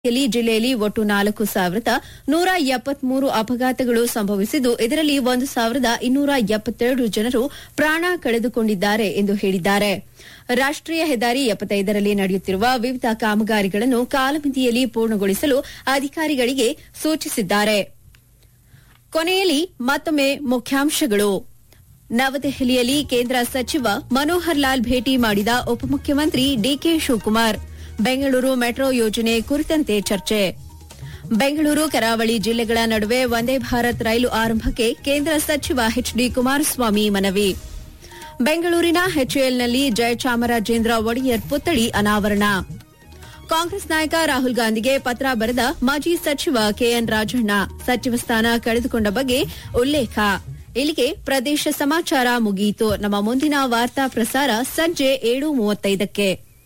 ಯಲ್ಲಿ ಜಿಲ್ಲೆಯಲ್ಲಿ ಒಟ್ಟು ನಾಲ್ಕು ಸಾವಿರದ ನೂರ ಎಪ್ಪತ್ಮೂರು ಅಪಘಾತಗಳು ಸಂಭವಿಸಿದ್ದು ಇದರಲ್ಲಿ ಒಂದು ಸಾವಿರದ ಇನ್ನೂರ ಎಪ್ಪತ್ತೆರಡು ಜನರು ಪ್ರಾಣ ಕಳೆದುಕೊಂಡಿದ್ದಾರೆ ಎಂದು ಹೇಳಿದ್ದಾರೆ ರಾಷ್ಟೀಯ ಹೆದ್ದಾರಿ ಎಪ್ಪತ್ತೈದರಲ್ಲಿ ನಡೆಯುತ್ತಿರುವ ವಿವಿಧ ಕಾಮಗಾರಿಗಳನ್ನು ಕಾಲಮಿತಿಯಲ್ಲಿ ಪೂರ್ಣಗೊಳಿಸಲು ಅಧಿಕಾರಿಗಳಿಗೆ ಸೂಚಿಸಿದ್ದಾರೆ ಕೊನೆಯಲ್ಲಿ ಮತ್ತೊಮ್ಮೆ ಮುಖ್ಯಾಂಶಗಳು ನವದೆಹಲಿಯಲ್ಲಿ ಕೇಂದ್ರ ಸಚಿವ ಮನೋಹರ್ ಲಾಲ್ ಭೇಟಿ ಮಾಡಿದ ಉಪಮುಖ್ಯಮಂತ್ರಿ ಡಿಕೆ ಶಿವಕುಮಾರ್ ಬೆಂಗಳೂರು ಮೆಟ್ರೋ ಯೋಜನೆ ಕುರಿತಂತೆ ಚರ್ಚೆ ಬೆಂಗಳೂರು ಕರಾವಳಿ ಜಿಲ್ಲೆಗಳ ನಡುವೆ ವಂದೇ ಭಾರತ್ ರೈಲು ಆರಂಭಕ್ಕೆ ಕೇಂದ್ರ ಸಚಿವ ಎಚ್ಡಿ ಕುಮಾರಸ್ವಾಮಿ ಮನವಿ ಬೆಂಗಳೂರಿನ ಎಚ್ಎಎಲ್ನಲ್ಲಿ ಜಯಚಾಮರಾಜೇಂದ್ರ ಒಡೆಯರ್ ಪುತ್ಥಳಿ ಅನಾವರಣ ಕಾಂಗ್ರೆಸ್ ನಾಯಕ ರಾಹುಲ್ ಗಾಂಧಿಗೆ ಪತ್ರ ಬರೆದ ಮಾಜಿ ಸಚಿವ ಕೆಎನ್ ರಾಜಣ್ಣ ಸಚಿವ ಸ್ಥಾನ ಕಳೆದುಕೊಂಡ ಬಗ್ಗೆ ಉಲ್ಲೇಖ ಇಲ್ಲಿಗೆ ಪ್ರದೇಶ ಸಮಾಚಾರ ಮುಗಿಯಿತು ನಮ್ಮ ಮುಂದಿನ ವಾರ್ತಾ ಪ್ರಸಾರ ಸಂಜೆ ಏಳು ಮೂವತ್ತೈದಕ್ಕೆ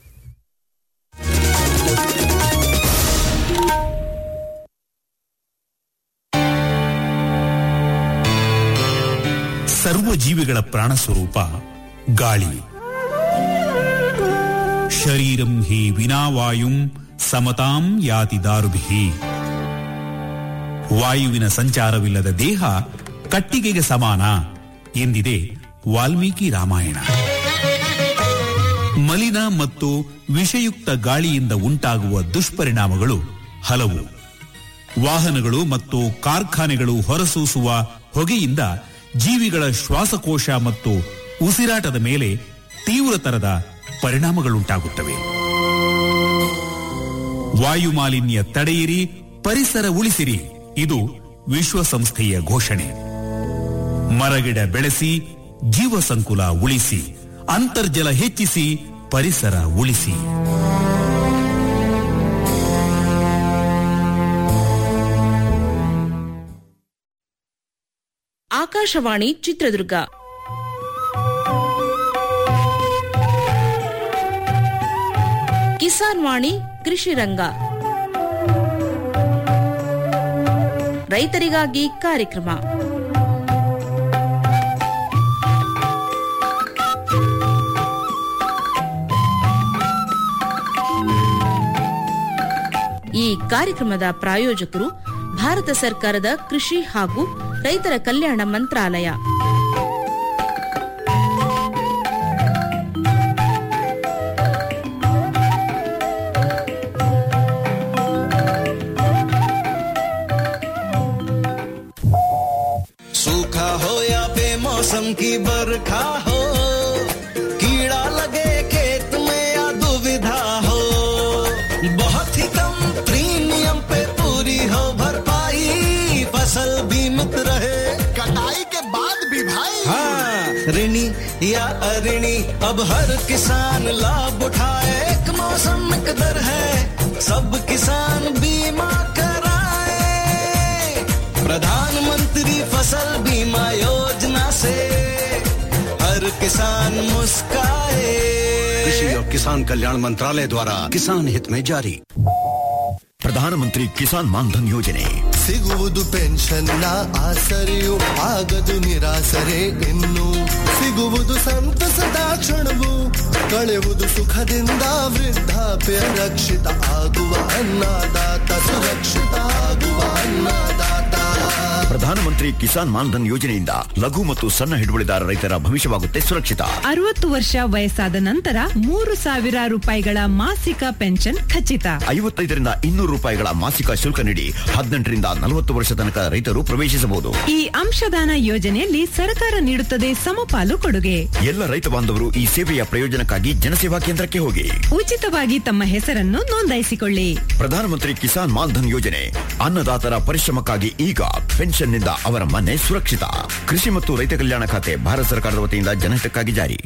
ಸರ್ವ ಜೀವಿಗಳ ಪ್ರಾಣ ಸ್ವರೂಪ ಗಾಳಿ ಶರೀರಂ ಹಿ ವಿನಾವಾಯುಂ ಸಮತಾಂ ಯಾತಿ ದಾರುಭಿ ವಾಯುವಿನ ಸಂಚಾರವಿಲ್ಲದ ದೇಹ ಕಟ್ಟಿಗೆಗೆ ಸಮಾನ ಎಂದಿದೆ ವಾಲ್ಮೀಕಿ ರಾಮಾಯಣ ಮಲಿನ ಮತ್ತು ವಿಷಯುಕ್ತ ಗಾಳಿಯಿಂದ ಉಂಟಾಗುವ ದುಷ್ಪರಿಣಾಮಗಳು ಹಲವು ವಾಹನಗಳು ಮತ್ತು ಕಾರ್ಖಾನೆಗಳು ಹೊರಸೂಸುವ ಹೊಗೆಯಿಂದ ಜೀವಿಗಳ ಶ್ವಾಸಕೋಶ ಮತ್ತು ಉಸಿರಾಟದ ಮೇಲೆ ತೀವ್ರತರದ ಪರಿಣಾಮಗಳುಂಟಾಗುತ್ತವೆ ವಾಯು ಮಾಲಿನ್ಯ ತಡೆಯಿರಿ ಪರಿಸರ ಉಳಿಸಿರಿ ಇದು ವಿಶ್ವಸಂಸ್ಥೆಯ ಘೋಷಣೆ ಮರಗಿಡ ಬೆಳೆಸಿ ಜೀವ ಸಂಕುಲ ಉಳಿಸಿ ಅಂತರ್ಜಲ ಹೆಚ್ಚಿಸಿ ಪರಿಸರ ಉಳಿಸಿ ಆಕಾಶವಾಣಿ ಚಿತ್ರದುರ್ಗ ಕಿಸಾನ್ ವಾಣಿ ಕೃಷಿ ರಂಗ ರೈತರಿಗಾಗಿ ಕಾರ್ಯಕ್ರಮ ಈ ಕಾರ್ಯಕ್ರಮದ ಪ್ರಾಯೋಜಕರು ಭಾರತ ಸರ್ಕಾರದ ಕೃಷಿ ಹಾಗೂ ರೈತರ ಕಲ್ಯಾಣ ಮಂತ್ರಾಲಯ सूखा हो या बेमौसम की बरखा हो कीड़ा लगे खेत में या दुविधा हो बहुत ही कम प्रीमियम पे पूरी हो भरपाई फसल बीमित रहे कटाई के बाद भी भाई हाँ ऋणी या अऋणी अब हर किसान लाभ उठाए एक मौसम एक दर है सब किसान बीमा कराए प्रधानमंत्री फसल बीमा योजना से हर किसान मुस्काए कृषि और किसान कल्याण मंत्रालय द्वारा किसान हित में जारी ಪ್ರಧಾನಮಂತ್ರಿ ಕಿಸಾನ್ ಮಾನ್ಧನ್ ಯೋಜನೆ ಸಿಗುವುದು ಪೆನ್ಷನ್ನ ಆಸರೆಯು ಆಗದು ನಿರಾಸರೆ ಇನ್ನು ಸಿಗುವುದು ಸಂತಸದ ಕ್ಷಣವು ಕಳೆಯುವುದು ಸುಖದಿಂದ ವೃದ್ಧಾಪ್ಯ ರಕ್ಷಿತ ಆಗುವ ಅನ್ನದಾತ ಸುರಕ್ಷಿತ ಆಗುವ ಅನ್ನದಾತ ಪ್ರಧಾನಮಂತ್ರಿ ಕಿಸಾನ್ ಮಾನ್ಧನ್ ಯೋಜನೆಯಿಂದ ಲಘು ಮತ್ತು ಸಣ್ಣ ಹಿಡುವಳಿದಾರ ರೈತರ ಭವಿಷ್ಯವಾಗುತ್ತೆ ಸುರಕ್ಷಿತ ಅರವತ್ತು ವರ್ಷ ವಯಸ್ಸಾದ ನಂತರ ಮೂರು ಸಾವಿರ ರೂಪಾಯಿಗಳ ಮಾಸಿಕ ಪೆನ್ಷನ್ ಖಚಿತ ಐವತ್ತೈದರಿಂದ ಇನ್ನೂರು ರೂಪಾಯಿಗಳ ಮಾಸಿಕ ಶುಲ್ಕ ನೀಡಿ ಹದಿನೆಂಟರಿಂದ ನಲವತ್ತು ವರ್ಷ ತನಕ ರೈತರು ಪ್ರವೇಶಿಸಬಹುದು ಈ ಅಂಶದಾನ ಯೋಜನೆಯಲ್ಲಿ ಸರ್ಕಾರ ನೀಡುತ್ತದೆ ಸಮಪಾಲು ಕೊಡುಗೆ ಎಲ್ಲ ರೈತ ಬಾಂಧವರು ಈ ಸೇವೆಯ ಪ್ರಯೋಜನಕ್ಕಾಗಿ ಜನಸೇವಾ ಕೇಂದ್ರಕ್ಕೆ ಹೋಗಿ ಉಚಿತವಾಗಿ ತಮ್ಮ ಹೆಸರನ್ನು ನೋಂದಾಯಿಸಿಕೊಳ್ಳಿ ಪ್ರಧಾನಮಂತ್ರಿ ಕಿಸಾನ್ ಮಾನ್ಧನ್ ಯೋಜನೆ ಅನ್ನದಾತರ ಪರಿಶ್ರಮಕ್ಕಾಗಿ ಈಗ ಪೆನ್ಷನ್ನಿಂದ ಅವರ ಮನೆ ಸುರಕ್ಷಿತ ಕೃಷಿ ಮತ್ತು ರೈತ ಕಲ್ಯಾಣ ಖಾತೆ ಭಾರತ ಸರ್ಕಾರದ ವತಿಯಿಂದ ಜನಹಿತಕ್ಕಾಗಿ ಜಾರಿ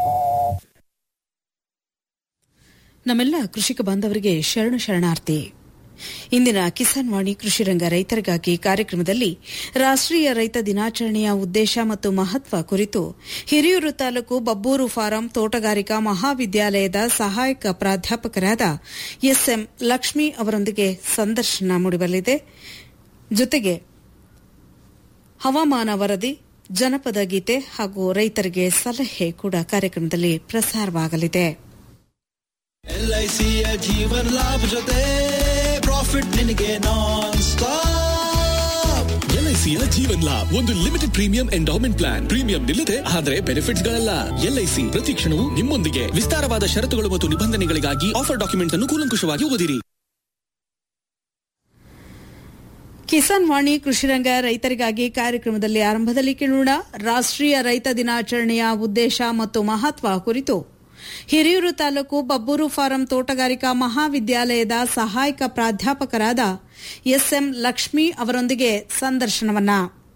ನಮ್ಮೆಲ್ಲ ಕೃಷಿಕ ಬಾಂಧವರಿಗೆ ಶರಣ ಶರಣಾರ್ಥಿ ಇಂದಿನ ಕಿಸಾನ್ ವಾಣಿ ಕೃಷಿ ರಂಗ ರೈತರಿಗಾಗಿ ಕಾರ್ಯಕ್ರಮದಲ್ಲಿ ರಾಷ್ಟ್ರೀಯ ರೈತ ದಿನಾಚರಣೆಯ ಉದ್ದೇಶ ಮತ್ತು ಮಹತ್ವ ಕುರಿತು ಹಿರಿಯೂರು ತಾಲೂಕು ಬಬ್ಬೂರು ಫಾರಂ ತೋಟಗಾರಿಕಾ ಮಹಾವಿದ್ಯಾಲಯದ ಸಹಾಯಕ ಪ್ರಾಧ್ಯಾಪಕರಾದ ಎಸ್ಎಂ ಲಕ್ಷ್ಮಿ ಅವರೊಂದಿಗೆ ಸಂದರ್ಶನ ಮೂಡಿಬರಲಿದೆ ಜೊತೆಗೆ ಹವಾಮಾನ ವರದಿ ಜನಪದ ಗೀತೆ ಹಾಗೂ ರೈತರಿಗೆ ಸಲಹೆ ಕೂಡ ಕಾರ್ಯಕ್ರಮದಲ್ಲಿ ಪ್ರಸಾರವಾಗಲಿದೆ ಎಲ್ ಐ ಸಿಯ ಜೀವನ್ ಲಾಭ ಜೊತೆ ಪ್ರಾಫಿಟ್ ನಿನಗೆ ನಾನ್ ಸ್ಟಾಪ್ ಎಲ್ಐಸಿಯ ಜೀವನ್ ಲಾಭ್ ಒಂದು limited premium endowment plan premium ನಿಲ್ಲದೆ ಆದರೆ ಬೆನಿಫಿಟ್ಸ್ ಗಳಲ್ಲ ಎಲ್ಐಸಿ ಪ್ರತಿ ಕ್ಷಣವೂ ನಿಮ್ಮೊಂದಿಗೆ ವಿಸ್ತಾರವಾದ ಷರತ್ತುಗಳು ಮತ್ತು ನಿಬಂಧನೆಗಳಿಗಾಗಿ ಆಫರ್ ಡಾಕ್ಯುಮೆಂಟ್ ಅನ್ನು ಕೂಲಂಕುಷವಾಗಿ ಓದಿರಿ ಕಿಸಾನ್ ವಾಣಿ ಕೃಷಿರಂಗ ರೈತರಿಗಾಗಿ ಕಾರ್ಯಕ್ರಮದಲ್ಲಿ ಆರಂಭದಲ್ಲಿ ಕೇಳೋಣ ರಾಷ್ಟ್ರೀಯ ರೈತ ದಿನಾಚರಣೆಯ ಉದ್ದೇಶ ಮತ್ತು ಮಹತ್ವ ಕುರಿತು ಹಿರಿಯೂರು ತಾಲೂಕು ಬಬ್ಬೂರು ಫಾರಂ ತೋಟಗಾರಿಕಾ ಮಹಾವಿದ್ಯಾಲಯದ ಸಹಾಯಕ ಪ್ರಾಧ್ಯಾಪಕರಾದ ಎಸ್ಎಂ ಲಕ್ಷ್ಮಿ ಅವರೊಂದಿಗೆ ಸಂದರ್ಶನವನ್ನ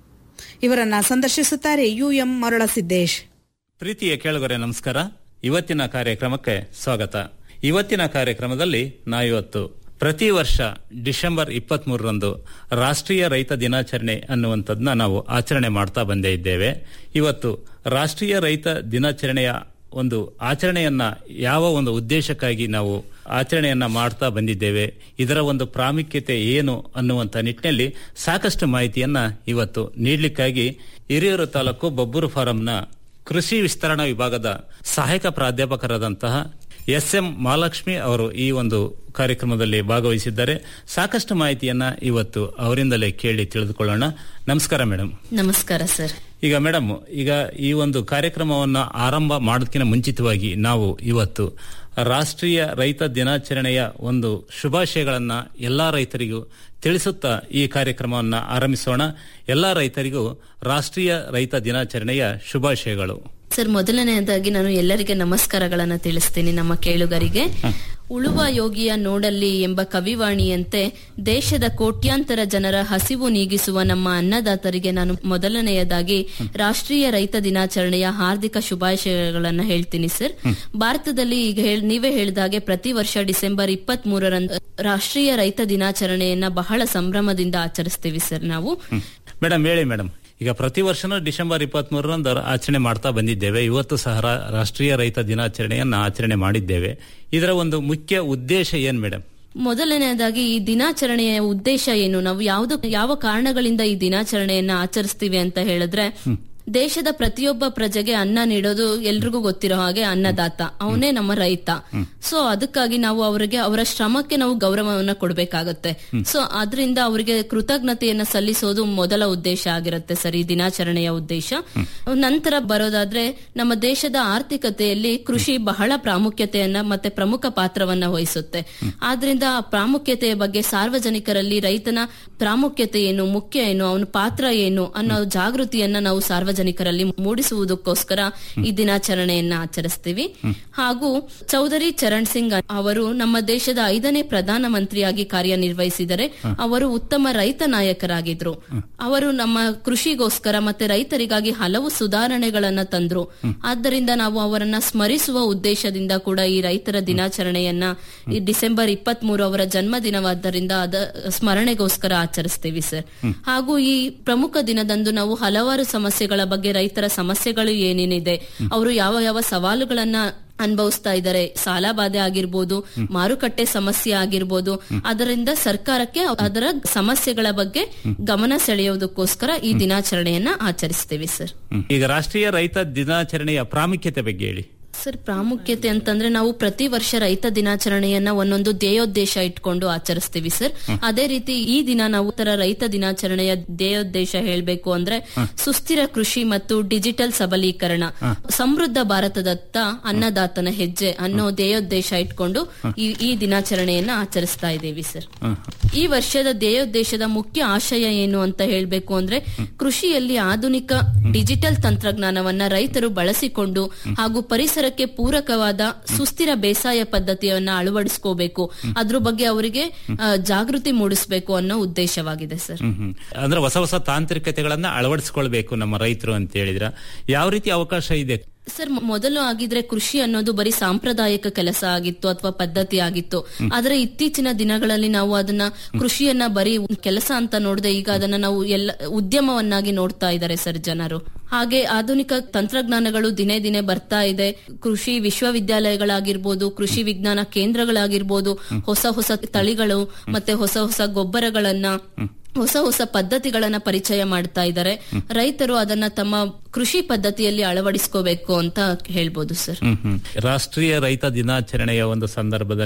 ಇವರನ್ನ ಸಂದರ್ಶಿಸುತ್ತಾರೆ ಯುಎಂ ಮರಳಸಿದ್ದೇಶ್ ಪ್ರೀತಿಯ ಕೇಳುಗರೆ ನಮಸ್ಕಾರ ಇವತ್ತಿನ ಕಾರ್ಯಕ್ರಮಕ್ಕೆ ಸ್ವಾಗತ ಇವತ್ತಿನ ಕಾರ್ಯಕ್ರಮದಲ್ಲಿ ನಾವಿವತ್ತು ಪ್ರತಿ ವರ್ಷ ಡಿಸೆಂಬರ್ ಇಪ್ಪತ್ತ್ ಮೂರರಂದು ರಾಷ್ಟ್ರೀಯ ರೈತ ದಿನಾಚರಣೆ ಅನ್ನುವಂಥದ್ದನ್ನ ನಾವು ಆಚರಣೆ ಮಾಡ್ತಾ ಬಂದೇ ಇದ್ದೇವೆ ಇವತ್ತು ರಾಷ್ಟ್ರೀಯ ರೈತ ದಿನಾಚರಣೆಯ ಒಂದು ಆಚರಣೆಯನ್ನ ಯಾವ ಒಂದು ಉದ್ದೇಶಕ್ಕಾಗಿ ನಾವು ಆಚರಣೆಯನ್ನ ಮಾಡ್ತಾ ಬಂದಿದ್ದೇವೆ ಇದರ ಒಂದು ಪ್ರಾಮುಖ್ಯತೆ ಏನು ಅನ್ನುವಂಥ ನಿಟ್ಟಿನಲ್ಲಿ ಸಾಕಷ್ಟು ಮಾಹಿತಿಯನ್ನ ಇವತ್ತು ನೀಡಲಿಕ್ಕಾಗಿ ಹಿರಿಯೂರು ತಾಲೂಕು ಬಬ್ಬೂರು ಫಾರಂನ ಕೃಷಿ ವಿಸ್ತರಣಾ ವಿಭಾಗದ ಸಹಾಯಕ ಪ್ರಾಧ್ಯಾಪಕರಾದಂತಹ ಎಸ್ ಎಂ ಮಹಾಲಕ್ಷ್ಮಿ ಅವರು ಈ ಒಂದು ಕಾರ್ಯಕ್ರಮದಲ್ಲಿ ಭಾಗವಹಿಸಿದ್ದಾರೆ ಸಾಕಷ್ಟು ಮಾಹಿತಿಯನ್ನ ಇವತ್ತು ಅವರಿಂದಲೇ ಕೇಳಿ ತಿಳಿದುಕೊಳ್ಳೋಣ ನಮಸ್ಕಾರ ಮೇಡಮ್ ನಮಸ್ಕಾರ ಸರ್ ಈಗ ಮೇಡಮ್ ಈಗ ಈ ಒಂದು ಕಾರ್ಯಕ್ರಮವನ್ನ ಆರಂಭ ಮಾಡೋದಕ್ಕಿಂತ ಮುಂಚಿತವಾಗಿ ನಾವು ಇವತ್ತು ರಾಷ್ಟ್ರೀಯ ರೈತ ದಿನಾಚರಣೆಯ ಒಂದು ಶುಭಾಶಯಗಳನ್ನ ಎಲ್ಲಾ ರೈತರಿಗೂ ತಿಳಿಸುತ್ತಾ ಈ ಕಾರ್ಯಕ್ರಮವನ್ನ ಆರಂಭಿಸೋಣ ಎಲ್ಲಾ ರೈತರಿಗೂ ರಾಷ್ಟ್ರೀಯ ರೈತ ದಿನಾಚರಣೆಯ ಶುಭಾಶಯಗಳು ಸರ್ ಮೊದಲನೆಯದಾಗಿ ನಾನು ಎಲ್ಲರಿಗೆ ನಮಸ್ಕಾರಗಳನ್ನ ತಿಳಿಸ್ತೀನಿ ನಮ್ಮ ಕೇಳುಗರಿಗೆ ಉಳುವ ಯೋಗಿಯ ನೋಡಲ್ಲಿ ಎಂಬ ಕವಿವಾಣಿಯಂತೆ ದೇಶದ ಕೋಟ್ಯಾಂತರ ಜನರ ಹಸಿವು ನೀಗಿಸುವ ನಮ್ಮ ಅನ್ನದಾತರಿಗೆ ನಾನು ಮೊದಲನೆಯದಾಗಿ ರಾಷ್ಟ್ರೀಯ ರೈತ ದಿನಾಚರಣೆಯ ಹಾರ್ದಿಕ ಶುಭಾಶಯಗಳನ್ನ ಹೇಳ್ತೀನಿ ಸರ್ ಭಾರತದಲ್ಲಿ ಈಗ ಹೇಳ್- ನೀವೇ ಹೇಳಿದಾಗೆ ಪ್ರತಿ ವರ್ಷ ಡಿಸೆಂಬರ್ ಇಪ್ಪತ್ತ್ ಮೂರರಂದು ರಾಷ್ಟ್ರೀಯ ರೈತ ದಿನಾಚರಣೆಯನ್ನ ಬಹಳ ಸಂಭ್ರಮದಿಂದ ಆಚರಿಸ್ತೀವಿ ಸರ್ ನಾವು ಮೇಡಮ್ ಹೇಳಿ ಮೇಡಮ್ ಈಗ ಪ್ರತಿ ವರ್ಷನೂ ಡಿಸೆಂಬರ್ ಇಪ್ಪತ್ತ್ ಮೂರರಂದು ಆಚರಣೆ ಮಾಡ್ತಾ ಬಂದಿದ್ದೇವೆ ಇವತ್ತು ಸಹ ರಾ- ರಾಷ್ಟ್ರೀಯ ರೈತ ದಿನಾಚರಣೆಯನ್ನ ಆಚರಣೆ ಮಾಡಿದ್ದೇವೆ ಇದರ ಒಂದು ಮುಖ್ಯ ಉದ್ದೇಶ ಏನ್ ಮೇಡಮ್ ಮೊದಲನೆಯದಾಗಿ ಈ ದಿನಾಚರಣೆಯ ಉದ್ದೇಶ ಏನು ನಾವು ಯಾವ್ದು ಯಾವ ಕಾರಣಗಳಿಂದ ಈ ದಿನಾಚರಣೆಯನ್ನ ಆಚರಿಸ್ತೀವಿ ಅಂತ ಹೇಳಿದ್ರೆ ದೇಶದ ಪ್ರತಿಯೊಬ್ಬ ಪ್ರಜೆಗೆ ಅನ್ನ ನೀಡೋದು ಎಲ್ರಿಗೂ ಗೊತ್ತಿರೋ ಹಾಗೆ ಅನ್ನದಾತ ಅವನೇ ನಮ್ಮ ರೈತ ಸೊ ಅದಕ್ಕಾಗಿ ನಾವು ಅವರಿಗೆ ಅವರ ಶ್ರಮಕ್ಕೆ ನಾವು ಗೌರವವನ್ನ ಕೊಡಬೇಕಾಗತ್ತೆ ಸೊ ಅದರಿಂದ ಅವರಿಗೆ ಕೃತಜ್ಞತೆಯನ್ನ ಸಲ್ಲಿಸೋದು ಮೊದಲ ಉದ್ದೇಶ ಆಗಿರುತ್ತೆ ಸರ್ ಈ ದಿನಾಚರಣೆಯ ಉದ್ದೇಶ ನಂತರ ಬರೋದಾದ್ರೆ ನಮ್ಮ ದೇಶದ ಆರ್ಥಿಕತೆಯಲ್ಲಿ ಕೃಷಿ ಬಹಳ ಪ್ರಾಮುಖ್ಯತೆಯನ್ನ ಮತ್ತೆ ಪ್ರಮುಖ ಪಾತ್ರವನ್ನ ವಹಿಸುತ್ತೆ ಆದ್ರಿಂದ ಆ ಪ್ರಾಮುಖ್ಯತೆಯ ಬಗ್ಗೆ ಸಾರ್ವಜನಿಕರಲ್ಲಿ ರೈತನ ಪ್ರಾಮುಖ್ಯತೆ ಏನು ಮುಖ್ಯ ಏನು ಅವನ ಪಾತ್ರ ಏನು ಅನ್ನೋ ಜಾಗೃತಿಯನ್ನ ನಾವು ಸಾರ್ವಜನಿಕರಲ್ಲಿ ಮೂಡಿಸುವುದಕ್ಕೋಸ್ಕರ ಈ ದಿನಾಚರಣೆಯನ್ನ ಆಚರಿಸ್ತೀವಿ ಹಾಗೂ ಚೌಧರಿ ಚರಣ್ ಸಿಂಗ್ ಅವರು ನಮ್ಮ ದೇಶದ ಐದನೇ ಪ್ರಧಾನ ಮಂತ್ರಿಯಾಗಿ ಕಾರ್ಯನಿರ್ವಹಿಸಿದರೆ ಅವರು ಉತ್ತಮ ರೈತ ನಾಯಕರಾಗಿದ್ರು ಅವರು ನಮ್ಮ ಕೃಷಿಗೋಸ್ಕರ ಮತ್ತೆ ರೈತರಿಗಾಗಿ ಹಲವು ಸುಧಾರಣೆಗಳನ್ನ ತಂದ್ರು ಆದ್ದರಿಂದ ನಾವು ಅವರನ್ನ ಸ್ಮರಿಸುವ ಉದ್ದೇಶದಿಂದ ಕೂಡ ಈ ರೈತರ ದಿನಾಚರಣೆಯನ್ನ ಈ ಡಿಸೆಂಬರ್ ಇಪ್ಪತ್ತ್ ಮೂರು ಅವರ ಜನ್ಮದಿನವಾದ್ದರಿಂದ ಅದ ಸ್ಮರಣೆಗೋಸ್ಕರ ಆಚರಿಸ್ತೀವಿ ಸರ್ ಹಾಗೂ ಈ ಪ್ರಮುಖ ದಿನದಂದು ನಾವು ಹಲವಾರು ಸಮಸ್ಯೆಗಳ ಬಗ್ಗೆ ರೈತರ ಸಮಸ್ಯೆಗಳು ಏನೇನಿದೆ ಅವರು ಯಾವ ಯಾವ ಸವಾಲುಗಳನ್ನ ಅನುಭವಿಸ್ತಾ ಇದ್ದಾರೆ ಸಾಲ ಬಾಧೆ ಆಗಿರ್ಬೋದು ಮಾರುಕಟ್ಟೆ ಸಮಸ್ಯೆ ಆಗಿರ್ಬೋದು ಅದರಿಂದ ಸರ್ಕಾರಕ್ಕೆ ಅದರ ಸಮಸ್ಯೆಗಳ ಬಗ್ಗೆ ಗಮನ ಸೆಳೆಯೋದಕ್ಕೋಸ್ಕರ ಈ ದಿನಾಚರಣೆಯನ್ನ ಆಚರಿಸ್ತೀವಿ ಸರ್ ಈಗ ರಾಷ್ಟ್ರೀಯ ರೈತ ದಿನಾಚರಣೆಯ ಪ್ರಾಮುಖ್ಯತೆ ಬಗ್ಗೆ ಹೇಳಿ ಸರ್ ಪ್ರಾಮುಖ್ಯತೆ ಅಂತಂದ್ರೆ ನಾವು ಪ್ರತಿ ವರ್ಷ ರೈತ ದಿನಾಚರಣೆಯನ್ನ ಒಂದೊಂದು ಧ್ಯೇಯೋದ್ದೇಶ ಇಟ್ಕೊಂಡು ಆಚರಿಸ್ತೀವಿ ಸರ್ ಅದೇ ರೀತಿ ಈ ದಿನ ನಾವು ತರ ರೈತ ದಿನಾಚರಣೆಯ ಧ್ಯೇಯೋದ್ದೇಶ ಹೇಳ್ಬೇಕು ಅಂದ್ರೆ ಸುಸ್ಥಿರ ಕೃಷಿ ಮತ್ತು ಡಿಜಿಟಲ್ ಸಬಲೀಕರಣ ಸಮೃದ್ಧ ಭಾರತದತ್ತ ಅನ್ನದಾತನ ಹೆಜ್ಜೆ ಅನ್ನೋ ಧ್ಯೇಯೋದ್ದೇಶ ಇಟ್ಕೊಂಡು ಈ ಈ ದಿನಾಚರಣೆಯನ್ನ ಆಚರಿಸ್ತಾ ಇದ್ದೀವಿ ಸರ್ ಈ ವರ್ಷದ ಧ್ಯೇಯೋದ್ದೇಶದ ಮುಖ್ಯ ಆಶಯ ಏನು ಅಂತ ಹೇಳ್ಬೇಕು ಅಂದ್ರೆ ಕೃಷಿಯಲ್ಲಿ ಆಧುನಿಕ ಡಿಜಿಟಲ್ ತಂತ್ರಜ್ಞಾನವನ್ನ ರೈತರು ಬಳಸಿಕೊಂಡು ಹಾಗೂ ಪರಿಸರಕ್ಕೆ ಪೂರಕವಾದ ಸುಸ್ಥಿರ ಬೇಸಾಯ ಪದ್ಧತಿಯನ್ನ ಅಳವಡಿಸ್ಕೋಬೇಕು ಅದ್ರ ಬಗ್ಗೆ ಅವರಿಗೆ ಆ, ಜಾಗೃತಿ ಮೂಡಿಸಬೇಕು ಅನ್ನೋ ಉದ್ದೇಶವಾಗಿದೆ ಸರ್ ಹ್ಮ್ ಹ್ಮ್. ಅಂದ್ರೆ ಹೊಸ ಹೊಸ ತಾಂತ್ರಿಕತೆಗಳನ್ನ ಅಳವಡಿಸಿಕೊಳ್ಬೇಕು ನಮ್ಮ ರೈತರು ಅಂತ ಹೇಳಿದ್ರ ಯಾವ ರೀತಿ ಅವಕಾಶ ಇದೆ ಸರ್ ಮೊ- ಮೊದಲು ಆಗಿದ್ರೆ ಕೃಷಿ ಅನ್ನೋದು ಬರೀ ಸಾಂಪ್ರದಾಯಿಕ ಕೆಲಸ ಆಗಿತ್ತು ಅಥವಾ ಪದ್ಧತಿ ಆಗಿತ್ತು ಆದ್ರೆ ಇತ್ತೀಚಿನ ದಿನಗಳಲ್ಲಿ ನಾವು ಅದನ್ನ ಕೃಷಿಯನ್ನ ಬರೀ ಕೆಲಸ ಅಂತ ನೋಡದೆ ಈಗ ಅದನ್ನ ನಾವು ಎಲ್ಲ ಉದ್ಯಮವನ್ನಾಗಿ ನೋಡ್ತಾ ಇದ್ದಾರೆ ಸರ್ ಜನರು ಹಾಗೆ ಆಧುನಿಕ ತಂತ್ರಜ್ಞಾನಗಳು ದಿನೇ ದಿನೇ ಬರ್ತಾ ಇದೆ ಕೃಷಿ ವಿಶ್ವವಿದ್ಯಾಲಯಗಳಾಗಿರ್ಬೋದು ಕೃಷಿ ವಿಜ್ಞಾನ ಕೇಂದ್ರಗಳಾಗಿರ್ಬೋದು ಹೊಸ ಹೊಸ ತಳಿಗಳು ಮತ್ತೆ ಹೊಸ ಹೊಸ ಗೊಬ್ಬರಗಳನ್ನ ಹೊಸ ಹೊಸ ಪದ್ಧತಿಗಳನ್ನ ಪರಿಚಯ ಮಾಡ್ತಾ ಇದ್ದಾರೆ ರೈತರು ಅದನ್ನ ತಮ್ಮ ಕೃಷಿ ಪದ್ಧತಿಯಲ್ಲಿ ಅಳವಡಿಸ್ಕೋಬೇಕು ಅಂತ ಹೇಳ್ಬೋದು ಸರ್ ಹ್ಮ್ ಹ್ಮ್. ರಾಷ್ಟ್ರೀಯ ರೈತ ದಿನಾಚರಣೆಯ ಒಂದು ಸಂದರ್ಭದಲ್ಲಿ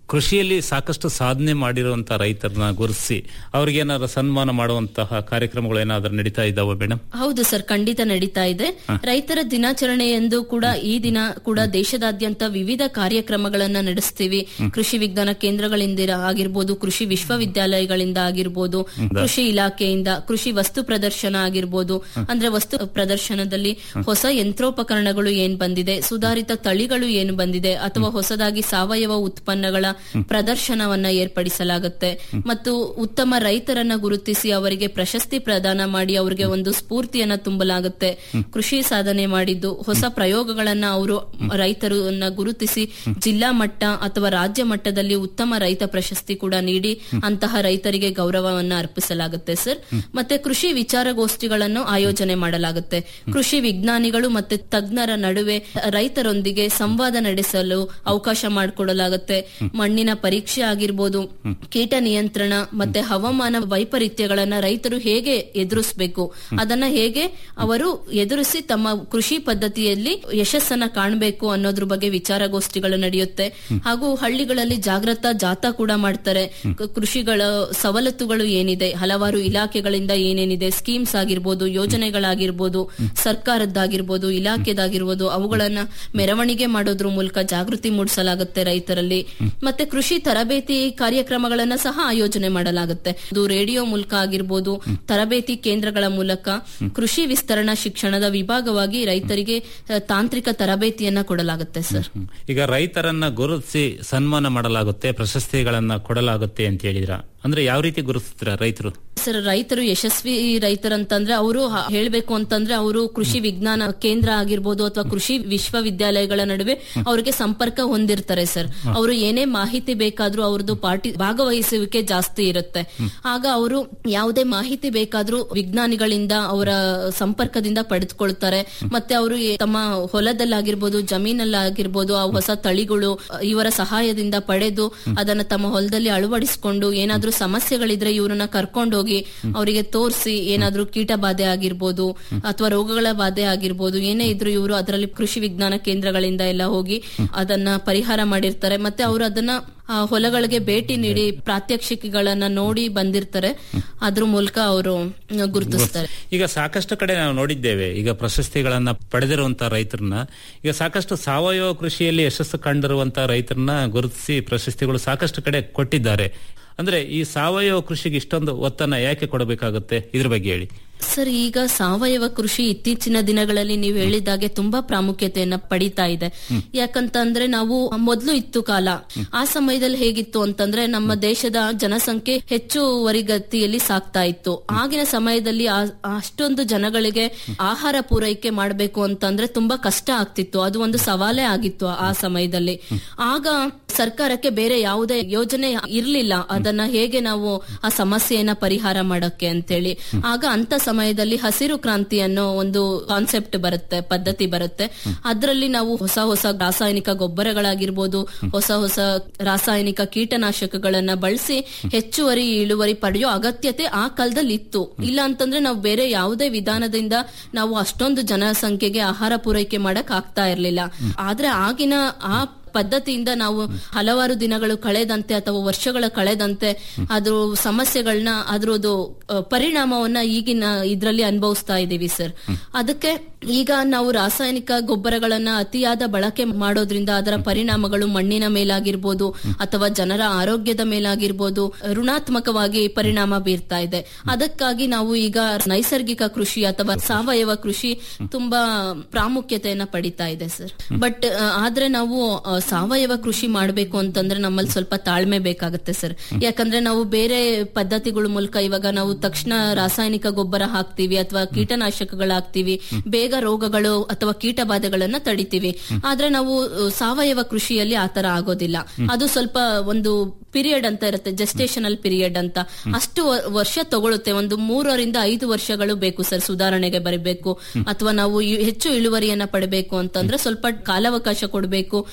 ಕೃಷಿಯಲ್ಲಿ ಸಾಕಷ್ಟು ಸಾಧನೆ ಮಾಡಿರುವಂತಹ ರೈತರನ್ನ ಗುರುತಿಸಿ ಅವ್ರಿಗೇನಾದ್ರು ಸನ್ಮಾನ ಮಾಡುವಂತಹ ಕಾರ್ಯಕ್ರಮಗಳು ಏನಾದ್ರೂ ನಡೀತಾ ಇದ್ದಾವೆ ಮೇಡಮ್ ಹೌದು ಸರ್ ಖಂಡಿತ ನಡೀತಾ ಇದೆ ರೈತರ ದಿನಾಚರಣೆ ಎಂದು ಕೂಡ ಈ ದಿನ ಕೂಡ ದೇಶದಾದ್ಯಂತ ವಿವಿಧ ಕಾರ್ಯಕ್ರಮಗಳನ್ನ ನಡೆಸ್ತೀವಿ ಕೃಷಿ ವಿಜ್ಞಾನ ಕೇಂದ್ರಗಳಿಂದ ಆಗಿರ್ಬೋದು ಕೃಷಿ ವಿಶ್ವವಿದ್ಯಾಲಯಗಳಿಂದ ಆಗಿರ್ಬೋದು ಕೃಷಿ ಇಲಾಖೆಯಿಂದ ಕೃಷಿ ವಸ್ತು ಪ್ರದರ್ಶನ ಆಗಿರ್ಬೋದು ಅಂದ್ರೆ ವಸ್ತು ಪ್ರದರ್ಶನದಲ್ಲಿ ಹೊಸ ಯಂತ್ರೋಪಕರಣಗಳು ಏನ್ ಬಂದಿದೆ ಸುಧಾರಿತ ತಳಿಗಳು ಏನು ಬಂದಿದೆ ಅಥವಾ ಹೊಸದಾಗಿ ಸಾವಯವ ಉತ್ಪನ್ನಗಳ ಪ್ರದರ್ಶನವನ್ನ ಏರ್ಪಡಿಸಲಾಗುತ್ತೆ ಮತ್ತು ಉತ್ತಮ ರೈತರನ್ನ ಗುರುತಿಸಿ ಅವರಿಗೆ ಪ್ರಶಸ್ತಿ ಪ್ರದಾನ ಮಾಡಿ ಅವರಿಗೆ ಒಂದು ಸ್ಫೂರ್ತಿಯನ್ನ ತುಂಬಲಾಗುತ್ತೆ ಕೃಷಿ ಸಾಧನೆ ಮಾಡಿದ್ದು ಹೊಸ ಪ್ರಯೋಗಗಳನ್ನ ಅವರು ರೈತರನ್ನ ಗುರುತಿಸಿ ಜಿಲ್ಲಾ ಮಟ್ಟ ಅಥವಾ ರಾಜ್ಯ ಮಟ್ಟದಲ್ಲಿ ಉತ್ತಮ ರೈತ ಪ್ರಶಸ್ತಿ ಕೂಡ ನೀಡಿ ಅಂತಹ ರೈತರಿಗೆ ಗೌರವವನ್ನ ಅರ್ಪಿಸಲಾಗುತ್ತೆ ಸರ್ ಮತ್ತೆ ಕೃಷಿ ವಿಚಾರಗೋಷ್ಠಿಗಳನ್ನು ಆಯೋಜನೆ ಮಾಡಲಾಗುತ್ತೆ ಕೃಷಿ ವಿಜ್ಞಾನಿಗಳು ಮತ್ತೆ ತಜ್ಞರ ನಡುವೆ ರೈತರೊಂದಿಗೆ ಸಂವಾದ ನಡೆಸಲು ಅವಕಾಶ ಮಾಡಿಕೊಡಲಾಗುತ್ತೆ ಮಣ್ಣಿನ ಪರೀಕ್ಷೆ ಆಗಿರ್ಬೋದು ಕೀಟ ನಿಯಂತ್ರಣ ಮತ್ತೆ ಹವಾಮಾನ ವೈಪರೀತ್ಯಗಳನ್ನ ರೈತರು ಹೇಗೆ ಎದುರಿಸಬೇಕು ಅದನ್ನ ಹೇಗೆ ಅವರು ಎದುರಿಸಿ ತಮ್ಮ ಕೃಷಿ ಪದ್ಧತಿಯಲ್ಲಿ ಯಶಸ್ಸನ್ನ ಕಾಣಬೇಕು ಅನ್ನೋದ್ರ ಬಗ್ಗೆ ವಿಚಾರಗೋಷ್ಠಿಗಳು ನಡೆಯುತ್ತೆ ಹಾಗೂ ಹಳ್ಳಿಗಳಲ್ಲಿ ಜಾಗೃತಾ ಜಾಥಾ ಕೂಡ ಮಾಡ್ತಾರೆ ಕ- ಕೃಷಿಗಳ ಸವಲತ್ತುಗಳು ಏನಿದೆ ಹಲವಾರು ಇಲಾಖೆಗಳಿಂದ ಏನೇನಿದೆ ಸ್ಕೀಮ್ಸ್ ಆಗಿರ್ಬೋದು ಯೋಜನೆಗಳಾಗಿರ್ಬೋದು ಸರ್ಕಾರದ್ದಾಗಿರ್ಬೋದು ಇಲಾಖೆದಾಗಿರ್ಬೋದು ಅವುಗಳನ್ನ ಮೆರವಣಿಗೆ ಮಾಡೋದ್ರ ಮೂಲಕ ಜಾಗೃತಿ ಮೂಡಿಸಲಾಗುತ್ತೆ ರೈತರಲ್ಲಿ ಮತ್ತೆ ಕೃಷಿ ತರಬೇತಿ ಕಾರ್ಯಕ್ರಮಗಳನ್ನ ಸಹ ಆಯೋಜನೆ ಮಾಡಲಾಗುತ್ತೆ ಇದು ರೇಡಿಯೋ ಮೂಲಕ ಆಗಿರ್ಬೋದು ತರಬೇತಿ ಕೇಂದ್ರಗಳ ಮೂಲಕ ಕೃಷಿ ವಿಸ್ತರಣಾ ಶಿಕ್ಷಣದ ವಿಭಾಗವಾಗಿ ರೈತರಿಗೆ ಅಹ್, ತಾಂತ್ರಿಕ ತರಬೇತಿಯನ್ನ ಕೊಡಲಾಗುತ್ತೆ ಸರ್ ಈಗ ರೈತರನ್ನ ಗುರುತಿಸಿ ಸನ್ಮಾನ ಮಾಡಲಾಗುತ್ತೆ ಪ್ರಶಸ್ತಿಗಳನ್ನ ಕೊಡಲಾಗುತ್ತೆ ಅಂತ ಹೇಳಿದ್ರ ಅಂದ್ರೆ ಯಾವ ರೀತಿ ಗುರುತಿಸ್ತೀರಾ ರೈತರು ಸರ್ ರೈತರು ಯಶಸ್ವಿ ರೈತರಂತಂದ್ರೆ ಅವರು ಹೇಳ್ಬೇಕು ಅಂತಂದ್ರೆ ಅವರು ಕೃಷಿ ವಿಜ್ಞಾನ ಕೇಂದ್ರ ಆಗಿರ್ಬೋದು ಅಥವಾ ಕೃಷಿ ವಿಶ್ವವಿದ್ಯಾಲಯಗಳ ನಡುವೆ ಅವರಿಗೆ ಸಂಪರ್ಕ ಹೊಂದಿರ್ತಾರೆ ಸರ್ ಅವರು ಏನೇ ಮಾಹಿತಿ ಬೇಕಾದ್ರೂ ಅವ್ರದ್ದು ಪಾರ್ಟಿ ಭಾಗವಹಿಸುವಿಕೆ ಜಾಸ್ತಿ ಇರುತ್ತೆ ಆಗ ಅವರು ಯಾವುದೇ ಮಾಹಿತಿ ಬೇಕಾದ್ರೂ ವಿಜ್ಞಾನಿಗಳಿಂದ ಅವರ ಸಂಪರ್ಕದಿಂದ ಪಡೆದುಕೊಳ್ತಾರೆ ಮತ್ತೆ ಅವರು ತಮ್ಮ ಹೊಲದಲ್ಲಾಗಿರ್ಬೋದು ಜಮೀನಲ್ಲಾಗಿರ್ಬೋದು ಆ ಹೊಸ ತಳಿಗಳು ಅ, ಇವರ ಸಹಾಯದಿಂದ ಪಡೆದು ಅದನ್ನ ತಮ್ಮ ಹೊಲದಲ್ಲಿ ಅಳವಡಿಸಿಕೊಂಡು ಏನಾದ್ರೂ ಸಮಸ್ಯೆಗಳಿದ್ರೆ ಇವ್ರನ್ನ ಕರ್ಕೊಂಡೋಗಿ ಅವರಿಗೆ ತೋರಿಸಿ ಏನಾದ್ರೂ ಕೀಟ ಬಾಧೆ ಆಗಿರ್ಬೋದು ಅಥವಾ ರೋಗಗಳ ಬಾಧೆ ಆಗಿರ್ಬೋದು ಏನೇ ಇದ್ರು ಇವರು ಅದರಲ್ಲಿ ಕೃಷಿ ವಿಜ್ಞಾನ ಕೇಂದ್ರಗಳಿಂದ ಎಲ್ಲ ಹೋಗಿ ಅದನ್ನ ಪರಿಹಾರ ಮಾಡಿರ್ತಾರೆ ಮತ್ತೆ ಅವರು ಅದನ್ನ ಆ, ಹೊಲಗಳಿಗೆ ಭೇಟಿ ನೀಡಿ ಪ್ರಾತ್ಯಕ್ಷಿಕೆಗಳನ್ನ ನೋಡಿ ಬಂದಿರ್ತಾರೆ ಅದ್ರ ಮೂಲಕ ಅವರು ಗುರುತಿಸ್ತಾರೆ ಈಗ ಸಾಕಷ್ಟು ಕಡೆ ನಾವು ನೋಡಿದ್ದೇವೆ ಈಗ ಪ್ರಶಸ್ತಿಗಳನ್ನ ಪಡೆದಿರುವಂತಹ ರೈತರನ್ನ ಈಗ ಸಾಕಷ್ಟು ಸಾವಯವ ಕೃಷಿಯಲ್ಲಿ ಯಶಸ್ಸು ಕಂಡಿರುವಂತಹ ರೈತರನ್ನ ಗುರುತಿಸಿ ಪ್ರಶಸ್ತಿಗಳು ಸಾಕಷ್ಟು ಕಡೆ ಕೊಟ್ಟಿದ್ದಾರೆ ಅಂದ್ರೆ ಈ ಸಾವಯವ ಕೃಷಿಗೆ ಇಷ್ಟೊಂದು ಒತ್ತನ್ನ ಯಾಕೆ ಕೊಡಬೇಕಾಗುತ್ತೆ ಇದ್ರ ಬಗ್ಗೆ ಹೇಳಿ ಸರ್ ಈಗ ಸಾವಯವ ಕೃಷಿ ಇತ್ತೀಚಿನ ದಿನಗಳಲ್ಲಿ ನೀವು ಹೇಳಿದಾಗೆ ತುಂಬಾ ಪ್ರಾಮುಖ್ಯತೆಯನ್ನ ಪಡಿತಾ ಇದೆ ಯಾಕಂತಂದ್ರೆ ನಾವು ಮೊದಲು ಇತ್ತು ಕಾಲ ಆ ಸಮಯದಲ್ಲಿ ಹೇಗಿತ್ತು ಅಂತಂದ್ರೆ ನಮ್ಮ ದೇಶದ ಜನಸಂಖ್ಯೆ ಹೆಚ್ಚುವರಿಗತಿಯಲ್ಲಿ ಸಾಕ್ತಾ ಇತ್ತು ಆಗಿನ ಸಮಯದಲ್ಲಿ ಆ- ಅಷ್ಟೊಂದು ಜನಗಳಿಗೆ ಆಹಾರ ಪೂರೈಕೆ ಮಾಡಬೇಕು ಅಂತಂದ್ರೆ ತುಂಬಾ ಕಷ್ಟ ಆಗ್ತಿತ್ತು ಅದು ಒಂದು ಸವಾಲೇ ಆಗಿತ್ತು ಆ ಸಮಯದಲ್ಲಿ ಆಗ ಸರ್ಕಾರಕ್ಕೆ ಬೇರೆ ಯಾವುದೇ ಯೋಜನೆ ಇರ್ಲಿಲ್ಲ ಅದನ್ನ ಹೇಗೆ ನಾವು ಆ ಸಮಸ್ಯೆಯನ್ನ ಪರಿಹಾರ ಮಾಡಕ್ಕೆ ಅಂತೇಳಿ ಆಗ ಅಂತ ಸಮಯದಲ್ಲಿ ಹಸಿರು ಕ್ರಾಂತಿ ಅನ್ನೋ ಒಂದು ಕಾನ್ಸೆಪ್ಟ್ ಬರುತ್ತೆ ಪದ್ಧತಿ ಬರುತ್ತೆ ಅದರಲ್ಲಿ ನಾವು ಹೊಸ ಹೊಸ ರಾಸಾಯನಿಕ ಗೊಬ್ಬರಗಳಾಗಿರ್ಬೋದು ಹೊಸ ಹೊಸ ರಾಸಾಯನಿಕ ಕೀಟನಾಶಕಗಳನ್ನ ಬಳಸಿ ಹೆಚ್ಚುವರಿ ಇಳುವರಿ ಪಡೆಯೋ ಅಗತ್ಯತೆ ಆ ಕಾಲದಲ್ಲಿ ಇತ್ತು ಇಲ್ಲ ಅಂತಂದ್ರೆ ನಾವು ಬೇರೆ ಯಾವುದೇ ವಿಧಾನದಿಂದ ನಾವು ಅಷ್ಟೊಂದು ಜನಸಂಖ್ಯೆಗೆ ಆಹಾರ ಪೂರೈಕೆ ಮಾಡಕ್ ಆಗ್ತಾ ಇರ್ಲಿಲ್ಲ ಆದ್ರೆ ಆಗಿನ ಆ ಪದ್ಧತಿಯಿಂದ ನಾವು ಹಲವಾರು ದಿನಗಳು ಕಳೆದಂತೆ ಅಥವಾ ವರ್ಷಗಳ ಕಳೆದಂತೆ ಅದ್ರ ಸಮಸ್ಯೆಗಳನ್ನ ಅದ್ರದ್ದು ಅಹ್, ಪರಿಣಾಮವನ್ನ ಈಗಿನ ಇದ್ರಲ್ಲಿ ಅನುಭವಿಸ್ತಾ ಇದೀವಿ ಸರ್ ಅದಕ್ಕೆ ಈಗ ನಾವು ರಾಸಾಯನಿಕ ಗೊಬ್ಬರಗಳನ್ನ ಅತಿಯಾದ ಬಳಕೆ ಮಾಡೋದ್ರಿಂದ ಅದರ ಪರಿಣಾಮಗಳು ಮಣ್ಣಿನ ಮೇಲಾಗಿರ್ಬೋದು ಅಥವಾ ಜನರ ಆರೋಗ್ಯದ ಮೇಲಾಗಿರ್ಬೋದು ಋಣಾತ್ಮಕವಾಗಿ ಪರಿಣಾಮ ಬೀರ್ತಾ ಇದೆ ಅದಕ್ಕಾಗಿ ನಾವು ಈಗ ನೈಸರ್ಗಿಕ ಕೃಷಿ ಅಥವಾ ಸಾವಯವ ಕೃಷಿ ತುಂಬಾ ಪ್ರಾಮುಖ್ಯತೆಯನ್ನ ಪಡಿತಾ ಇದೆ ಸರ್ ಬಟ್ ಆದ್ರೆ ನಾವು ಆ, ಸಾವಯವ ಕೃಷಿ ಮಾಡಬೇಕು ಅಂತಂದ್ರೆ ನಮ್ಮಲ್ಲಿ ಸ್ವಲ್ಪ ತಾಳ್ಮೆ ಬೇಕಾಗುತ್ತೆ ಸರ್ ಯಾಕಂದ್ರೆ ನಾವು ಬೇರೆ ಪದ್ಧತಿಗಳ ಮೂಲಕ ಇವಾಗ ನಾವು ತಕ್ಷಣ ರಾಸಾಯನಿಕ ಗೊಬ್ಬರ ಹಾಕ್ತಿವಿ ಅಥವಾ ಕೀಟನಾಶಕಗಳು ಹಾಕ್ತಿವಿ ಬೇಗ ರೋಗಗಳು ಅಥವಾ ಕೀಟ ಬಾಧೆಗಳನ್ನ ತಡಿತೀವಿ ಆದ್ರೆ ನಾವು ಆ, ಸಾವಯವ ಕೃಷಿಯಲ್ಲಿ ಆತರ ಆಗೋದಿಲ್ಲ ಅದು ಸ್ವಲ್ಪ ಒಂದು ಪೀರಿಯಡ್ ಅಂತ ಇರುತ್ತೆ ಜೆಸ್ಟೇಷನಲ್ ಪೀರಿಯಡ್ ಅಂತ ಅಷ್ಟು ವ- ವರ್ಷ ತಗೊಳುತ್ತೆ ಒಂದು ಮೂರರಿಂದ ಐದು ವರ್ಷಗಳು ಬೇಕು ಸರ್ ಸುಧಾರಣೆಗೆ ಬರಬೇಕು ಅಥವಾ ನಾವು ಇ- ಹೆಚ್ಚು ಇಳುವರಿಯನ್ನ ಪಡಬೇಕು ಅಂತಂದ್ರೆ ಸ್ವಲ್ಪ ಕಾಲಾವಕಾಶ ಕೊಡಬೇಕು ರೈತ